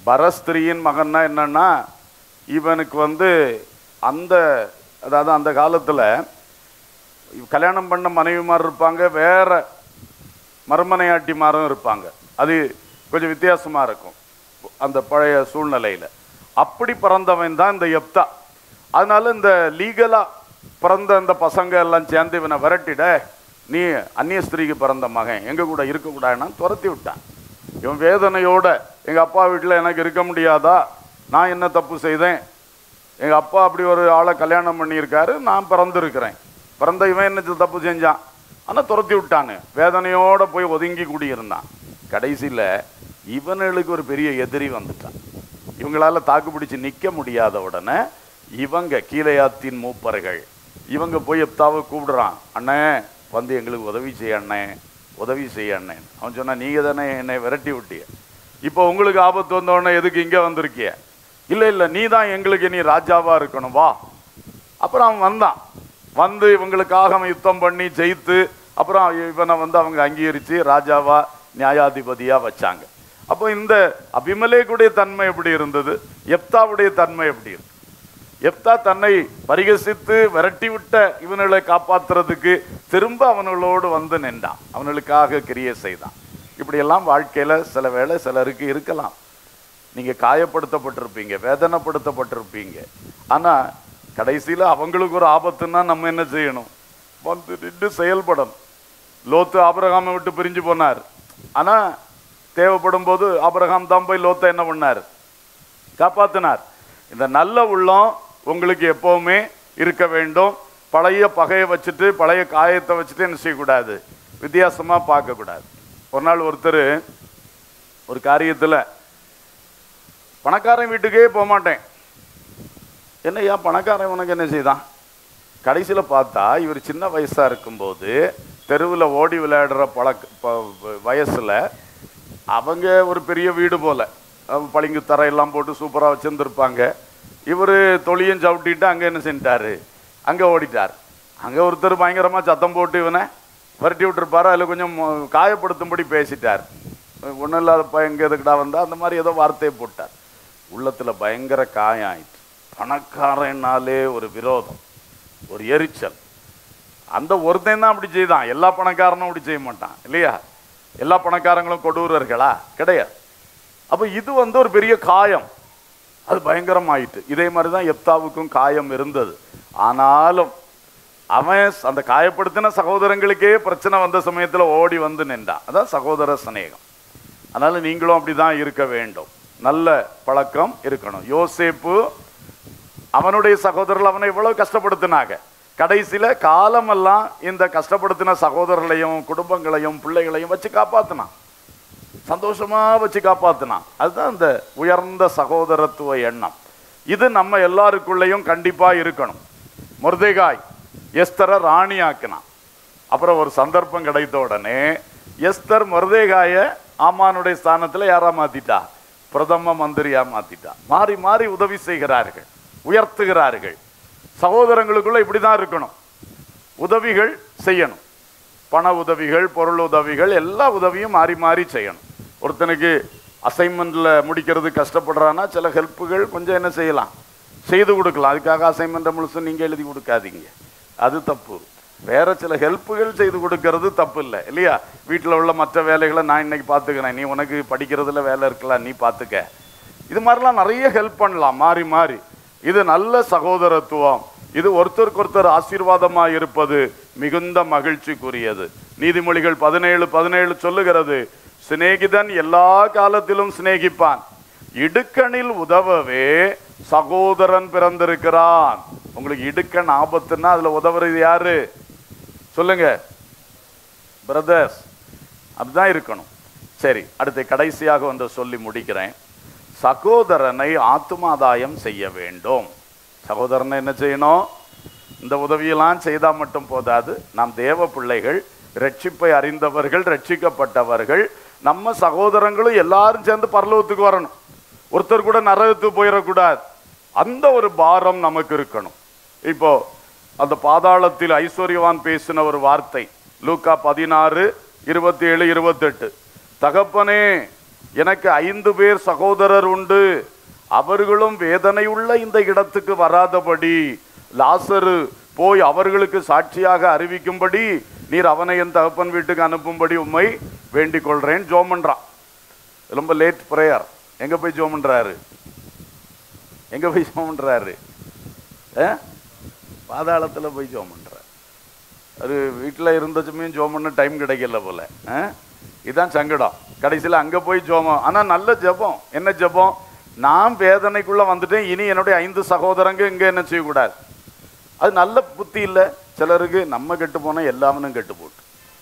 பரஸ்திரியின் மகன்னா என்னன்னா இவனுக்கு வந்து அந்த அதாவது அந்த காலத்துல கல்யாணம் பண்ண மனைவிமார் இருப்பாங்க வேற மறுமனையாட்டிமாரும் இருப்பாங்க அது கொஞ்சம் வித்தியாசமா இருக்கும் அந்த பழைய சூழ்நிலையில அப்படி பிறந்தவன் தான் இந்த எப்தா அதனால இந்த லீகலா பிறந்த அந்த பசங்க எல்லாம் சேர்ந்து இவனை விரட்டிட நீ அந்நிய ஸ்திரீக்கு பிறந்த மகன் எங்க கூட இருக்கக்கூடாதுன்னா துரத்தி விட்டான் இவன் வேதனையோட எங்க அப்பா வீட்டில் எனக்கு இருக்க முடியாதா நான் என்ன தப்பு செய்தேன் எங்க அப்பா அப்படி ஒரு ஆளை கல்யாணம் பண்ணியிருக்காரு நான் பிறந்திருக்கிறேன் பிறந்த இவன் என்ன தப்பு செஞ்சான் ஆனா துரத்தி விட்டானு வேதனையோட போய் ஒதுங்கி குடியிருந்தான் கடைசியில இவனுக்கு ஒரு பெரிய எதிரி வந்துட்டான் இவங்களால தாக்கு பிடிச்சு நிக்க முடியாத உடனே இவங்க கீழையாத்தின் மூப்பர்கள் இவங்க போய் எப்தாவை கூப்பிடுறான் அண்ணே வந்து எங்களுக்கு உதவி செய்ய அண்ணே உதவி செய்ய அண்ணே அவன் சொன்னா நீங்க தானே என்னை விரட்டி விட்டிய இப்போ உங்களுக்கு ஆபத்து வந்த உடனே எதுக்கு இங்க வந்திருக்கிய இல்ல இல்ல நீ தான் எங்களுக்கு நீ ராஜாவா இருக்கணும் வா அப்புறம் அவன் வந்தான் வந்து இவங்களுக்காக அவன் யுத்தம் பண்ணி ஜெயித்து அப்புறம் இவனை வந்து அவங்க அங்கீகரிச்சு ராஜாவா நியாயாதிபதியா வச்சாங்க அப்போ இந்த அபிமலேக்குடைய தன்மை எப்படி இருந்தது எப்தாவுடைய தன்மை எப்படி இருக்கு எப்தா தன்னை பரிகசித்து விரட்டி விட்ட இவனுகளை காப்பாத்துறதுக்கு திரும்ப அவனுங்களோடு வந்து நின்றான் அவனுங்களுக்காக கிரியை செய்தான் இப்படியெல்லாம் வாழ்க்கையில சில வேளை சிலருக்கு இருக்கலாம் நீங்க காயப்படுத்தப்பட்டிருப்பீங்க வேதனைப்படுத்தப்பட்டிருப்பீங்க ஆனா கடைசியில அவங்களுக்கு ஒரு ஆபத்துன்னா நம்ம என்ன செய்யணும் வந்து நின்று செயல்படணும் லோத்து ஆபிரகாமை விட்டு பிரிஞ்சு போனார் ஆனா தேவைப்படும் போது ஆபிரகாம் தான் போய் லோத்தை என்ன பண்ணார் காப்பாத்தினார் இந்த நல்ல உள்ளம் உங்களுக்கு எப்பவுமே இருக்க வேண்டும் பழைய பகையை வச்சுட்டு பழைய காயத்தை வச்சுட்டு என்ன செய்யக்கூடாது வித்தியாசமா பார்க்க கூடாது ஒரு நாள் ஒருத்தர் ஒரு காரியத்துல பணக்காரன் வீட்டுக்கே போக மாட்டேன் என்னய்யா பணக்காரன் உனக்கு என்ன செய்தான் கடைசியில பார்த்தா இவர் சின்ன வயசா இருக்கும்போது தெருவில் ஓடி விளையாடுற பழக்க ப- வயசுல அவங்க ஒரு பெரிய வீடு போல அவங்க பளிங்கு தரையெல்லாம் போட்டு சூப்பரா வச்சிருந்துருப்பாங்க இவர் தொழியும் சவுட்டிட்டு அங்க என்ன செஞ்சிட்டாரு அங்க ஓடிட்டார் அங்க ஒருத்தர் பயங்கரமா சத்தம் போட்டு இவனை விரட்டி விட்டுருப்பாரு அதுல கொஞ்சம் மோ- காயப்படுத்தும்படி பேசிட்டார் ஒன்றும் இல்லாதப்பா எங்க எதுக்குடா வந்தா அந்த மாதிரி ஏதோ வார்த்தையை போட்டார் உள்ளத்துல பயங்கர காயம் ஆயிட்டு பணக்காரனாலே ஒரு விரோதம் ஒரு எரிச்சல் அந்த ஒருத்தன் தான் அப்படி செய்தான் எல்லா பணக்காரனும் அப்படி செய்ய மாட்டான் இல்லையா எல்லா பணக்காரங்களும் கொடூரர்களா கிடையாது அப்ப இது வந்து ஒரு பெரிய காயம் அது பயங்கரமாயிட்டு இதே மாதிரி தான் எப்தாவுக்கும் காயம் இருந்தது ஆனாலும் அவன் அந்த காயப்படுத்தின சகோதரங்களுக்கே பிரச்சனை வந்த சமயத்துல ஓடி வந்து நின்றான் அதான் சகோதர சிநேகம் அதனால நீங்களும் அப்படிதான் இருக்க வேண்டும் நல்ல பழக்கம் இருக்கணும் யோசேப்பு அவனுடைய சகோதரர்கள் அவனை எவ்வளவு கஷ்டப்படுத்தினாங்க கடைசியில காலமெல்லாம் இந்த கஷ்டப்படுத்தின சகோதரர்களையும் குடும்பங்களையும் பிள்ளைகளையும் வச்சு காப்பாத்தினான் சந்தோஷமா வச்சு காப்பாத்தினான் அதுதான் இந்த உயர்ந்த சகோதரத்துவ எண்ணம் இது நம்ம எல்லாருக்குள்ளேயும் கண்டிப்பா இருக்கணும் முருதைகாய் எஸ்தரை ராணி ஆக்கினான் அப்புறம் ஒரு சந்தர்ப்பம் கிடைத்த உடனே எஸ்தர் மருதேகாய ஆமானுடைய ஸ்தானத்துல யாரா மாத்திட்டா பிரதம மந்திரியா மாத்திட்டா மாறி மாறி உதவி செய்கிறார்கள் உயர்த்துகிறார்கள் சகோதரங்களுக்குள்ள இப்படிதான் இருக்கணும் உதவிகள் செய்யணும் பண உதவிகள் பொருள் உதவிகள் எல்லா உதவியும் மாறி மாறி செய்யணும் ஒருத்தனுக்கு அசைன்மெண்ட்ல முடிக்கிறது கஷ்டப்படுறான்னா சில ஹெல்ப்புகள் கொஞ்சம் என்ன செய்யலாம் செய்து கொடுக்கலாம் அதுக்காக அசைன்மெண்ட்டை முழுசும் நீங்க எழுதி கொடுக்காதீங்க அது தப்பு வேற சில ஹெல்ப்புகள் செய்து கொடுக்கறது தப்பு இல்லை இல்லையா வீட்டில் உள்ள மற்ற வேலைகளை நான் இன்னைக்கு பார்த்துக்கிறேன் நீ உனக்கு படிக்கிறதுல வேலை இருக்கலாம் நீ பார்த்துக்க இது மாதிரிலாம் நிறைய ஹெல்ப் பண்ணலாம் மாறி மாறி இது நல்ல சகோதரத்துவம் இது ஒருத்தருக்கு ஒருத்தர் ஆசீர்வாதமா இருப்பது மிகுந்த மகிழ்ச்சிக்குரியது நீதிமொழிகள் பதினேழு பதினேழு சொல்லுகிறது சிநேகிதன் எல்லா காலத்திலும் சிநேகிப்பான் இடுக்கணில் உதவவே சகோதரன் பிறந்திருக்கிறான் உங்களுக்கு இடுக்கண் ஆபத்துன்னா அதுல உதவுறது யாரு சொல்லுங்க பிரதர்ஸ் அப்படிதான் இருக்கணும் சரி அடுத்து கடைசியாக வந்து சொல்லி முடிக்கிறேன் சகோதரனை ஆத்துமாதாயம் செய்ய வேண்டும் சகோதரனை என்ன செய்யணும் இந்த உதவியெல்லாம் செய்தா மட்டும் போதாது நாம் தேவ பிள்ளைகள் ரட்சிப்பை அறிந்தவர்கள் ரட்சிக்கப்பட்டவர்கள் நம்ம சகோதரங்களும் எல்லாரும் சேர்ந்து பரலோகத்துக்கு வரணும் ஒருத்தர் கூட நரகத்துக்கு போயிடக்கூடாது அந்த ஒரு பாரம் நமக்கு இருக்கணும் இப்போ அந்த பாதாளத்தில் ஐஸ்வர்யவான் பேசின ஒரு வார்த்தை லூக்கா பதினாறு இருபத்தி ஏழு இருபத்தெட்டு தகப்பனே எனக்கு ஐந்து பேர் சகோதரர் உண்டு அவர்களும் வேதனையுள்ள இந்த இடத்துக்கு வராதபடி லாசரு போய் அவர்களுக்கு சாட்சியாக அறிவிக்கும்படி நீர் அவனை என் தகப்பன் வீட்டுக்கு அனுப்பும்படி உம்மை வேண்டிக் கொள்றேன் ஜோம் பண்றான் ரொம்ப லேட் பிரேயர் எங்க போய் ஜோம் பண்றாரு எங்க போய் ஜோம் பண்றாரு ஆ? பாதாளத்துல போய் ஜோம் பண்றாரு அது வீட்டில் இருந்த சமயம் ஜோம் பண்ண டைம் கிடைக்கல போல ஆ? இதான் சங்கடம் கடைசியில் அங்கே போய் ஜோமம் ஆனால் நல்ல ஜெபம் என்ன ஜெபம் நான் வேதனைக்குள்ள வந்துட்டேன் இனி என்னுடைய ஐந்து சகோதரங்க இங்கே என்ன செய்யக்கூடாது அது நல்ல புத்தி இல்லை சிலருக்கு நம்ம கெட்டு போனால் எல்லாவனும் கெட்டு போட்டு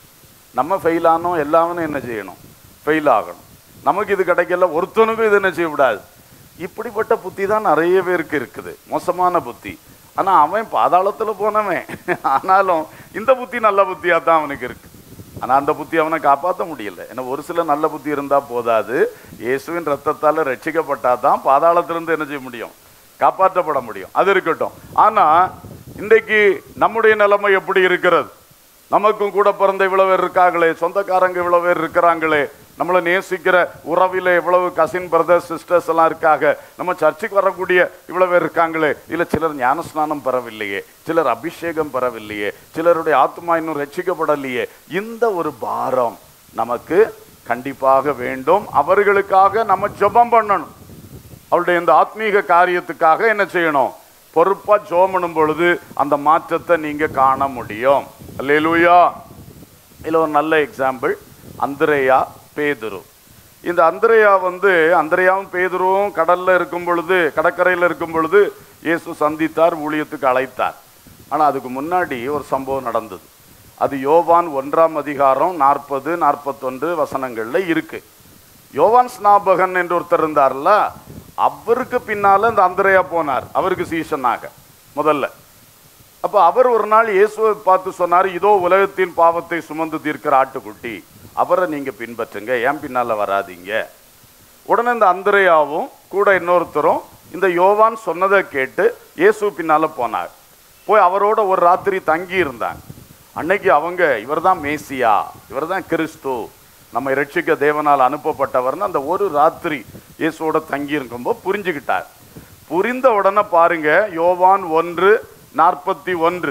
நம்ம ஃபெயில் ஆனோம் எல்லாவனும் என்ன செய்யணும் ஃபெயில் ஆகணும் நமக்கு இது கிடைக்கல ஒருத்தனுக்கும் இது என்ன செய்யக்கூடாது இப்படிப்பட்ட புத்தி தான் நிறைய பேருக்கு இருக்குது மோசமான புத்தி ஆனால் அவன் பாதாளத்தில் போனவன் ஆனாலும் இந்த புத்தி நல்ல புத்தியாக தான் அவனுக்கு இருக்கு ஆனால் அந்த புத்தி அவனை காப்பாற்ற முடியல ஏன்னா ஒரு சில நல்ல புத்தி இருந்தால் போதாது இயேசுவின் ரத்தத்தால் ரட்சிக்கப்பட்டால் தான் பாதாளத்திலிருந்து என்ன செய்ய முடியும் காப்பாற்றப்பட முடியும் அது இருக்கட்டும் ஆனால் இன்றைக்கு நம்முடைய நிலைமை எப்படி இருக்கிறது நமக்கும் கூட பிறந்த இவ்வளவு பேர் இருக்காங்களே சொந்தக்காரங்க இவ்வளவு பேர் இருக்கிறாங்களே நம்மளை நேசிக்கிற உறவில எவ்வளவு கசின் பிரதர்ஸ் சிஸ்டர்ஸ் எல்லாம் இருக்காங்க நம்ம சர்ச்சுக்கு வரக்கூடிய இவ்வளவு பேர் இருக்காங்களே இல்ல சிலர் ஞானஸ்நானம் பெறவில்லையே சிலர் அபிஷேகம் பெறவில்லையே சிலருடைய ஆத்மா இன்னும் ரட்சிக்கப்படலையே இந்த ஒரு பாரம் நமக்கு கண்டிப்பாக வேண்டும் அவர்களுக்காக நம்ம ஜெபம் பண்ணணும் அவருடைய இந்த ஆத்மீக காரியத்துக்காக என்ன செய்யணும் பொறுப்பா ஜெபம் பண்ணும் பொழுது அந்த மாற்றத்தை நீங்க காண முடியும் அல்லேலூயா இதுல ஒரு நல்ல எக்ஸாம்பிள் அந்திரேயா பேதுரு இந்த அந்திரேயா வந்து அந்திரேயாவும் பேதுருவும் கடல்ல இருக்கும் பொழுது கடற்கரையில் இருக்கும் பொழுது இயேசு சந்தித்தார் ஊழியத்துக்கு அழைத்தார் ஆனா அதுக்கு முன்னாடி ஒரு சம்பவம் நடந்தது அது யோவான் ஒன்றாம் அதிகாரம் நாற்பது நாற்பத்தொன்று வசனங்கள்ல இருக்கு யோவான் ஸ்நாபகன் என்று ஒருத்தர் இருந்தார்ல அவருக்கு பின்னால இந்த அந்திரையா போனார் அவருக்கு சீசனாக முதல்ல அப்ப அவர் ஒரு நாள் இயேசுவை பார்த்து சொன்னார் இதோ உலகத்தின் பாவத்தை சுமந்து தீர்க்கிற ஆட்டுக்குட்டி அவரை நீங்க பின்பற்றுங்க ஏன் பின்னால வராதீங்க உடனே இந்த அந்திரையாவும் கூட இன்னொருத்தரும் இந்த யோவான் சொன்னதை கேட்டு இயேசு பின்னால போனார் போய் அவரோட ஒரு ராத்திரி தங்கி இருந்தாங்க அன்னைக்கு அவங்க இவர்தான் மேசியா இவர்தான் கிறிஸ்து நம்ம ரட்சிக்க தேவனால் அனுப்பப்பட்டவர்னு அந்த ஒரு ராத்திரி இயேசுவோட தங்கி இருக்கும்போது புரிஞ்சுக்கிட்டார் புரிந்த உடனே பாருங்க யோவான் ஒன்று நாற்பத்தி ஒன்று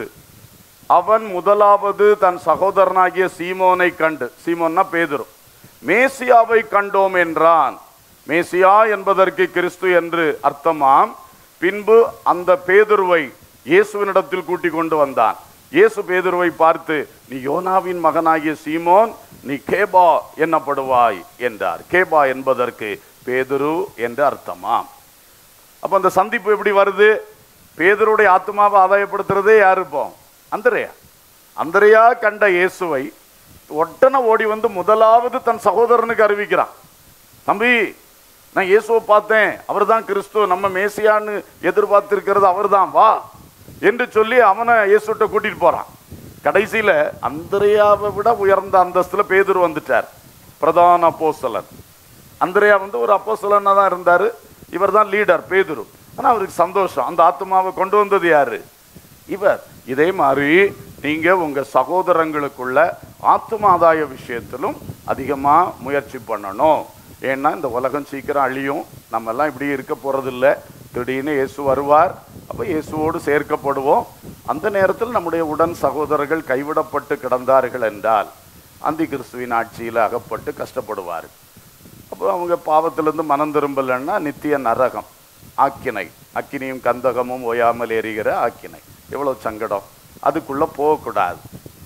அவன் முதலாவது தன் சகோதரனாகிய சீமோனை கண்டு சீமோன்னா பேதுரு மேசியாவை கண்டோம் என்றான் மேசியா என்பதற்கு கிறிஸ்து என்று அர்த்தமாம் பின்பு அந்த பேதுருவை இயேசுவினிடத்தில் கூட்டிக் கொண்டு வந்தான் இயேசு பேதுருவை பார்த்து நீ யோனாவின் மகனாகிய சீமோன் நீ கேபா என்னப்படுவாய் என்றார் கேபா என்பதற்கு பேதுரு என்று அர்த்தமாம் அப்ப அந்த சந்திப்பு எப்படி வருது பேதருடைய ஆத்மாவை ஆதாயப்படுத்துறதே யாரு இப்போ அந்தரையா அந்தரையா கண்ட இயேசுவை ஒட்டன ஓடி வந்து முதலாவது தன் சகோதரனுக்கு அறிவிக்கிறான் தம்பி நான் இயேசுவை பார்த்தேன் அவர்தான் கிறிஸ்து நம்ம மேசியான்னு எதிர்பார்த்திருக்கிறது அவர்தான் வா என்று சொல்லி அவனை இயேசுட்ட கூட்டிட்டு போறான் கடைசியில அந்தரையாவை விட உயர்ந்த அந்தஸ்துல பேதுரு வந்துட்டார் பிரதான அப்போஸ்தலன் அந்திரையா வந்து ஒரு அப்போஸ்தலனா தான் இருந்தாரு இவர் தான் லீடர் பேதுரு ஆனா அவருக்கு சந்தோஷம் அந்த ஆத்மாவை கொண்டு வந்தது யாரு இவர் இதே மாதிரி நீங்க உங்க சகோதரங்களுக்குள்ள ஆத்மாதாய விஷயத்திலும் அதிகமா முயற்சி பண்ணணும் ஏன்னா இந்த உலகம் சீக்கிரம் அழியும் நம்ம எல்லாம் இப்படி இருக்க போறதில்ல திடீர்னு இயேசு வருவார் அப்ப இயேசுவோடு சேர்க்கப்படுவோம் அந்த நேரத்தில் நம்முடைய உடன் சகோதரர்கள் கைவிடப்பட்டு கிடந்தார்கள் என்றால் அந்தி கிறிஸ்துவின் ஆட்சியில் அகப்பட்டு கஷ்டப்படுவார் அப்போ அவங்க பாவத்திலிருந்து மனம் திரும்பலைன்னா நித்திய நரகம் ஆக்கினை அக்கினியும் கந்தகமும் ஓயாமல் எரிகிற ஆக்கினை எவ்வளவு சங்கடம் அதுக்குள்ள போகக்கூடாது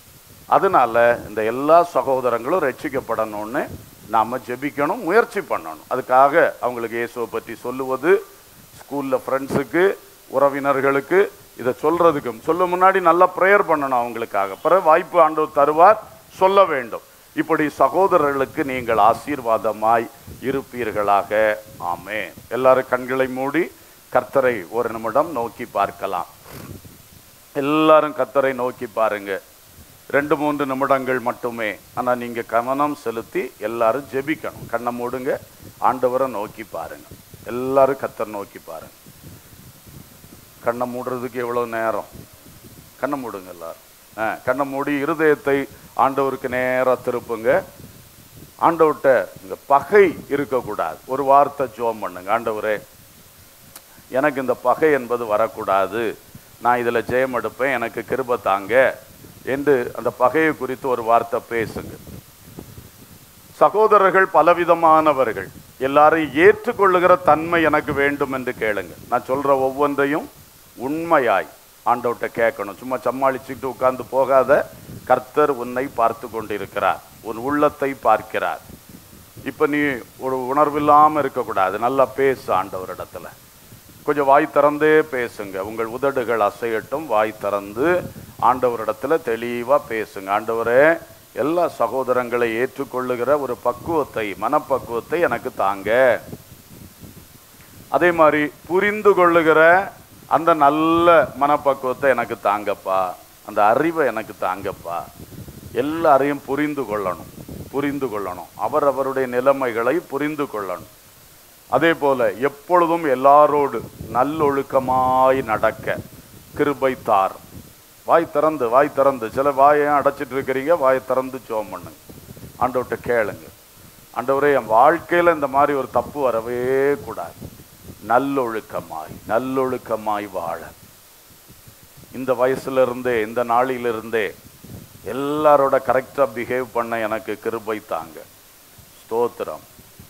அதனால இந்த எல்லா சகோதரங்களும் ரட்சிக்கப்படணும்னு நாம ஜெபிக்கணும் முயற்சி பண்ணணும் அதுக்காக அவங்களுக்கு இயேசுவை பற்றி சொல்லுவது ஸ்கூல்ல ஃப்ரெண்ட்ஸுக்கு உறவினர்களுக்கு இதை சொல்றதுக்கு சொல்ல முன்னாடி நல்லா ப்ரேயர் பண்ணணும் அவங்களுக்காக பிறகு வாய்ப்பு ஆண்டவர் தருவார் சொல்ல வேண்டும் இப்படி சகோதரர்களுக்கு நீங்கள் ஆசீர்வாதமாய் இருப்பீர்களாக ஆமே எல்லாரும் கண்களை மூடி கர்த்தரை ஒரு நிமிடம் நோக்கி பார்க்கலாம் எல்லாரும் கர்த்தரை நோக்கி பாருங்க ரெண்டு மூன்று நிமிடங்கள் மட்டுமே ஆனா நீங்க கவனம் செலுத்தி எல்லாரும் ஜெபிக்கணும் கண்ணை மூடுங்க ஆண்டவரை நோக்கி பாருங்க எல்லாரும் கர்த்தர் நோக்கி பாருங்க கண்ணை மூடுறதுக்கு எவ்வளவு நேரம் கண்ணை மூடுங்க எல்லாரும் ஆ, கண்ணை மூடி இருதயத்தை ஆண்டவருக்கு நேரா திருப்புங்க ஆண்டவர்கிட்ட இந்த பகை இருக்கக்கூடாது ஒரு வார்த்தை ஜோம் பண்ணுங்க ஆண்டவரே எனக்கு இந்த பகை என்பது வரக்கூடாது நான் இதில் ஜெயம் எடுப்பேன் எனக்கு கிருபை தாங்க என்று அந்த பகையை குறித்து ஒரு வார்த்தை பேசுங்க சகோதரர்கள் பலவிதமானவர்கள் எல்லாரையும் ஏற்றுக்கொள்ளுகிற தன்மை எனக்கு வேண்டும் என்று கேளுங்க நான் சொல்ற ஒவ்வொன்றையும் உண்மையாய் ஆண்டவர்கிட்ட கேட்கணும் சும்மா சமாளிச்சுக்கிட்டு உட்கார்ந்து போகாத கர்த்தர் உன்னை பார்த்து கொண்டிருக்கிறார் உன் உள்ளத்தை பார்க்கிறார் இப்ப நீ ஒரு உணர்வில்லாம இருக்கக்கூடாது நல்லா பேசு ஆண்டவரிடத்துல கொஞ்சம் வாய் திறந்தே பேசுங்க உங்கள் உதடுகள் அசையட்டும் வாய் திறந்து ஆண்டவரிடத்துல தெளிவா பேசுங்க ஆண்டவரே எல்லா சகோதரங்களை ஏற்றுக்கொள்ளுகிற ஒரு பக்குவத்தை மனப்பக்குவத்தை எனக்கு தாங்க அதே மாதிரி புரிந்து கொள்ளுகிற அந்த நல்ல மனப்பக்குவத்தை எனக்கு தாங்கப்பா அந்த அறிவை எனக்கு தாங்கப்பா எல்லாரையும் புரிந்து கொள்ளணும் புரிந்து கொள்ளணும் அவர் அவருடைய நிலைமைகளை புரிந்து கொள்ளணும் அதே போல எப்பொழுதும் எல்லாரோடு நல்லொழுக்கமாய் நடக்க கிருபை தார் வாய் திறந்து வாய் திறந்து சில வாயை அடைச்சிட்டு இருக்கிறீங்க வாய் திறந்து ஜோம் பண்ணுங்க ஆண்டவர்கிட்ட கேளுங்க ஆண்டவரே என் வாழ்க்கையில இந்த மாதிரி ஒரு தப்பு வரவே கூடாது நல்லொழுக்கமாய் நல்லொழுக்கமாய் வாழ இந்த வயசுல இருந்தே இந்த நாளிலிருந்தே எல்லாரோட கரெக்டா பிஹேவ் பண்ண எனக்கு கிருபை தாங்க ஸ்தோத்திரம்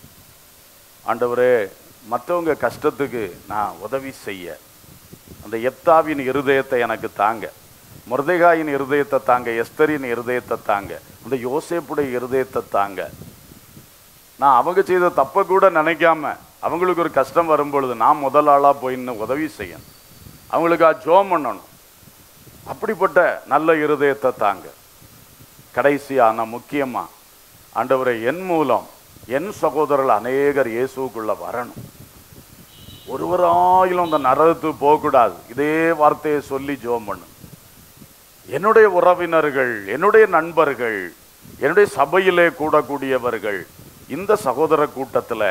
ஆண்டவரே மற்றவங்க கஷ்டத்துக்கு நான் உதவி செய்ய அந்த எப்தாவின் இருதயத்தை எனக்கு தாங்க முருதைகாயின் இருதயத்தை தாங்க எஸ்தரின் இருதயத்தை தாங்க அந்த யோசேப்புடைய இருதயத்தை தாங்க நான் அவங்க செய்த தப்பை கூட நினைக்காம அவங்களுக்கு ஒரு கஷ்டம் வரும்பொழுது நான் முதல் ஆளா போய் இன்னும் உதவி செய்யணும் அவங்களுக்கு ஜோம் பண்ணணும் அப்படிப்பட்ட நல்ல இருதயத்தை தாங்க கடைசியா நான் முக்கியமா ஆண்டவரை என் மூலம் என் சகோதரர்கள் அநேகர் இயேசுக்குள்ள வரணும் ஒருவராயிலும் அந்த நரகத்துக்கு போகக்கூடாது இதே வார்த்தையை சொல்லி ஜோம் பண்ணு என்னுடைய உறவினர்கள் என்னுடைய நண்பர்கள் என்னுடைய சபையிலே கூடக்கூடியவர்கள் இந்த சகோதர கூட்டத்துல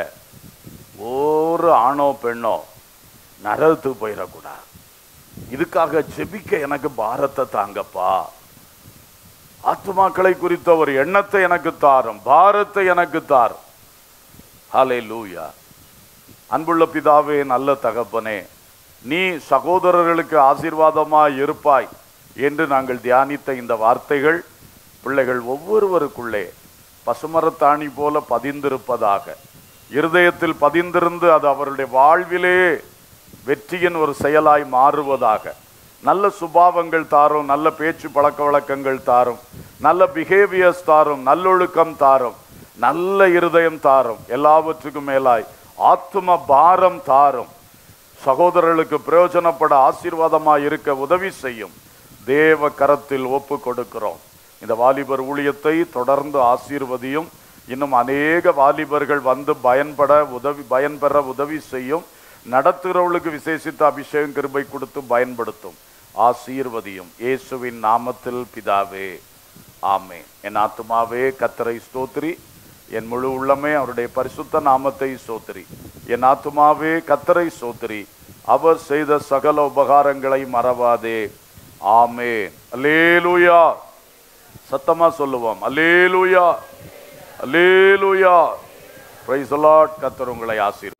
ஒரு ஆணோ பெண்ணோ நரகத்துக்கு போயிடக்கூடாது இதுக்காக ஜெபிக்க எனக்கு பாரத்தை தாங்கப்பா ஆத்துமாக்களை குறித்த ஒரு எண்ணத்தை எனக்கு தாரும் பாரத்தை எனக்கு தாரும் ஹலே லூயா அன்புள்ள பிதாவே நல்ல தகப்பனே நீ சகோதரர்களுக்கு ஆசீர்வாதமாய் இருப்பாய் என்று நாங்கள் தியானித்த இந்த வார்த்தைகள் பிள்ளைகள் ஒவ்வொருவருக்குள்ளே பசுமரத்தாணி போல பதிந்திருப்பதாக இருதயத்தில் பதிந்திருந்து அது அவருடைய வாழ்விலே வெற்றியின் ஒரு செயலாய் மாறுவதாக நல்ல சுபாவங்கள் தாரும் நல்ல பேச்சு பழக்க வழக்கங்கள் தாரும் நல்ல பிஹேவியர்ஸ் தாரும் நல்லொழுக்கம் தாரும் நல்ல இருதயம் தாரும் எல்லாவற்றுக்கும் மேலாய் ஆத்தும பாரம் தாரும் சகோதரர்களுக்கு பிரயோஜனப்பட ஆசீர்வாதமாய் இருக்க உதவி செய்யும் தேவ கரத்தில் ஒப்பு கொடுக்கிறோம் இந்த வாலிபர் ஊழியத்தை தொடர்ந்து ஆசீர்வதியும் இன்னும் அநேக வாலிபர்கள் வந்து பயன்பட உதவி பயன்பெற உதவி செய்யும் நடத்துகிறவர்களுக்கு விசேஷித்த அபிஷேகம் கிருபை கொடுத்து பயன்படுத்தும் ஆசீர்வதியும் இயேசுவின் நாமத்தில் பிதாவே ஆமே என் ஆத்துமாவே கத்தரை ஸ்தோத்திரி என் முழு உள்ளமே அவருடைய பரிசுத்த நாமத்தை சோத்திரி என் ஆத்துமாவே கத்தரை சோத்திரி அவர் செய்த சகல உபகாரங்களை மறவாதே ஆமே அல்லேலூயா சத்தமா சொல்லுவோம் அல்லேலூயா அல்லேலூயா பிரைஸ் கத்தர் உங்களை ஆசீர்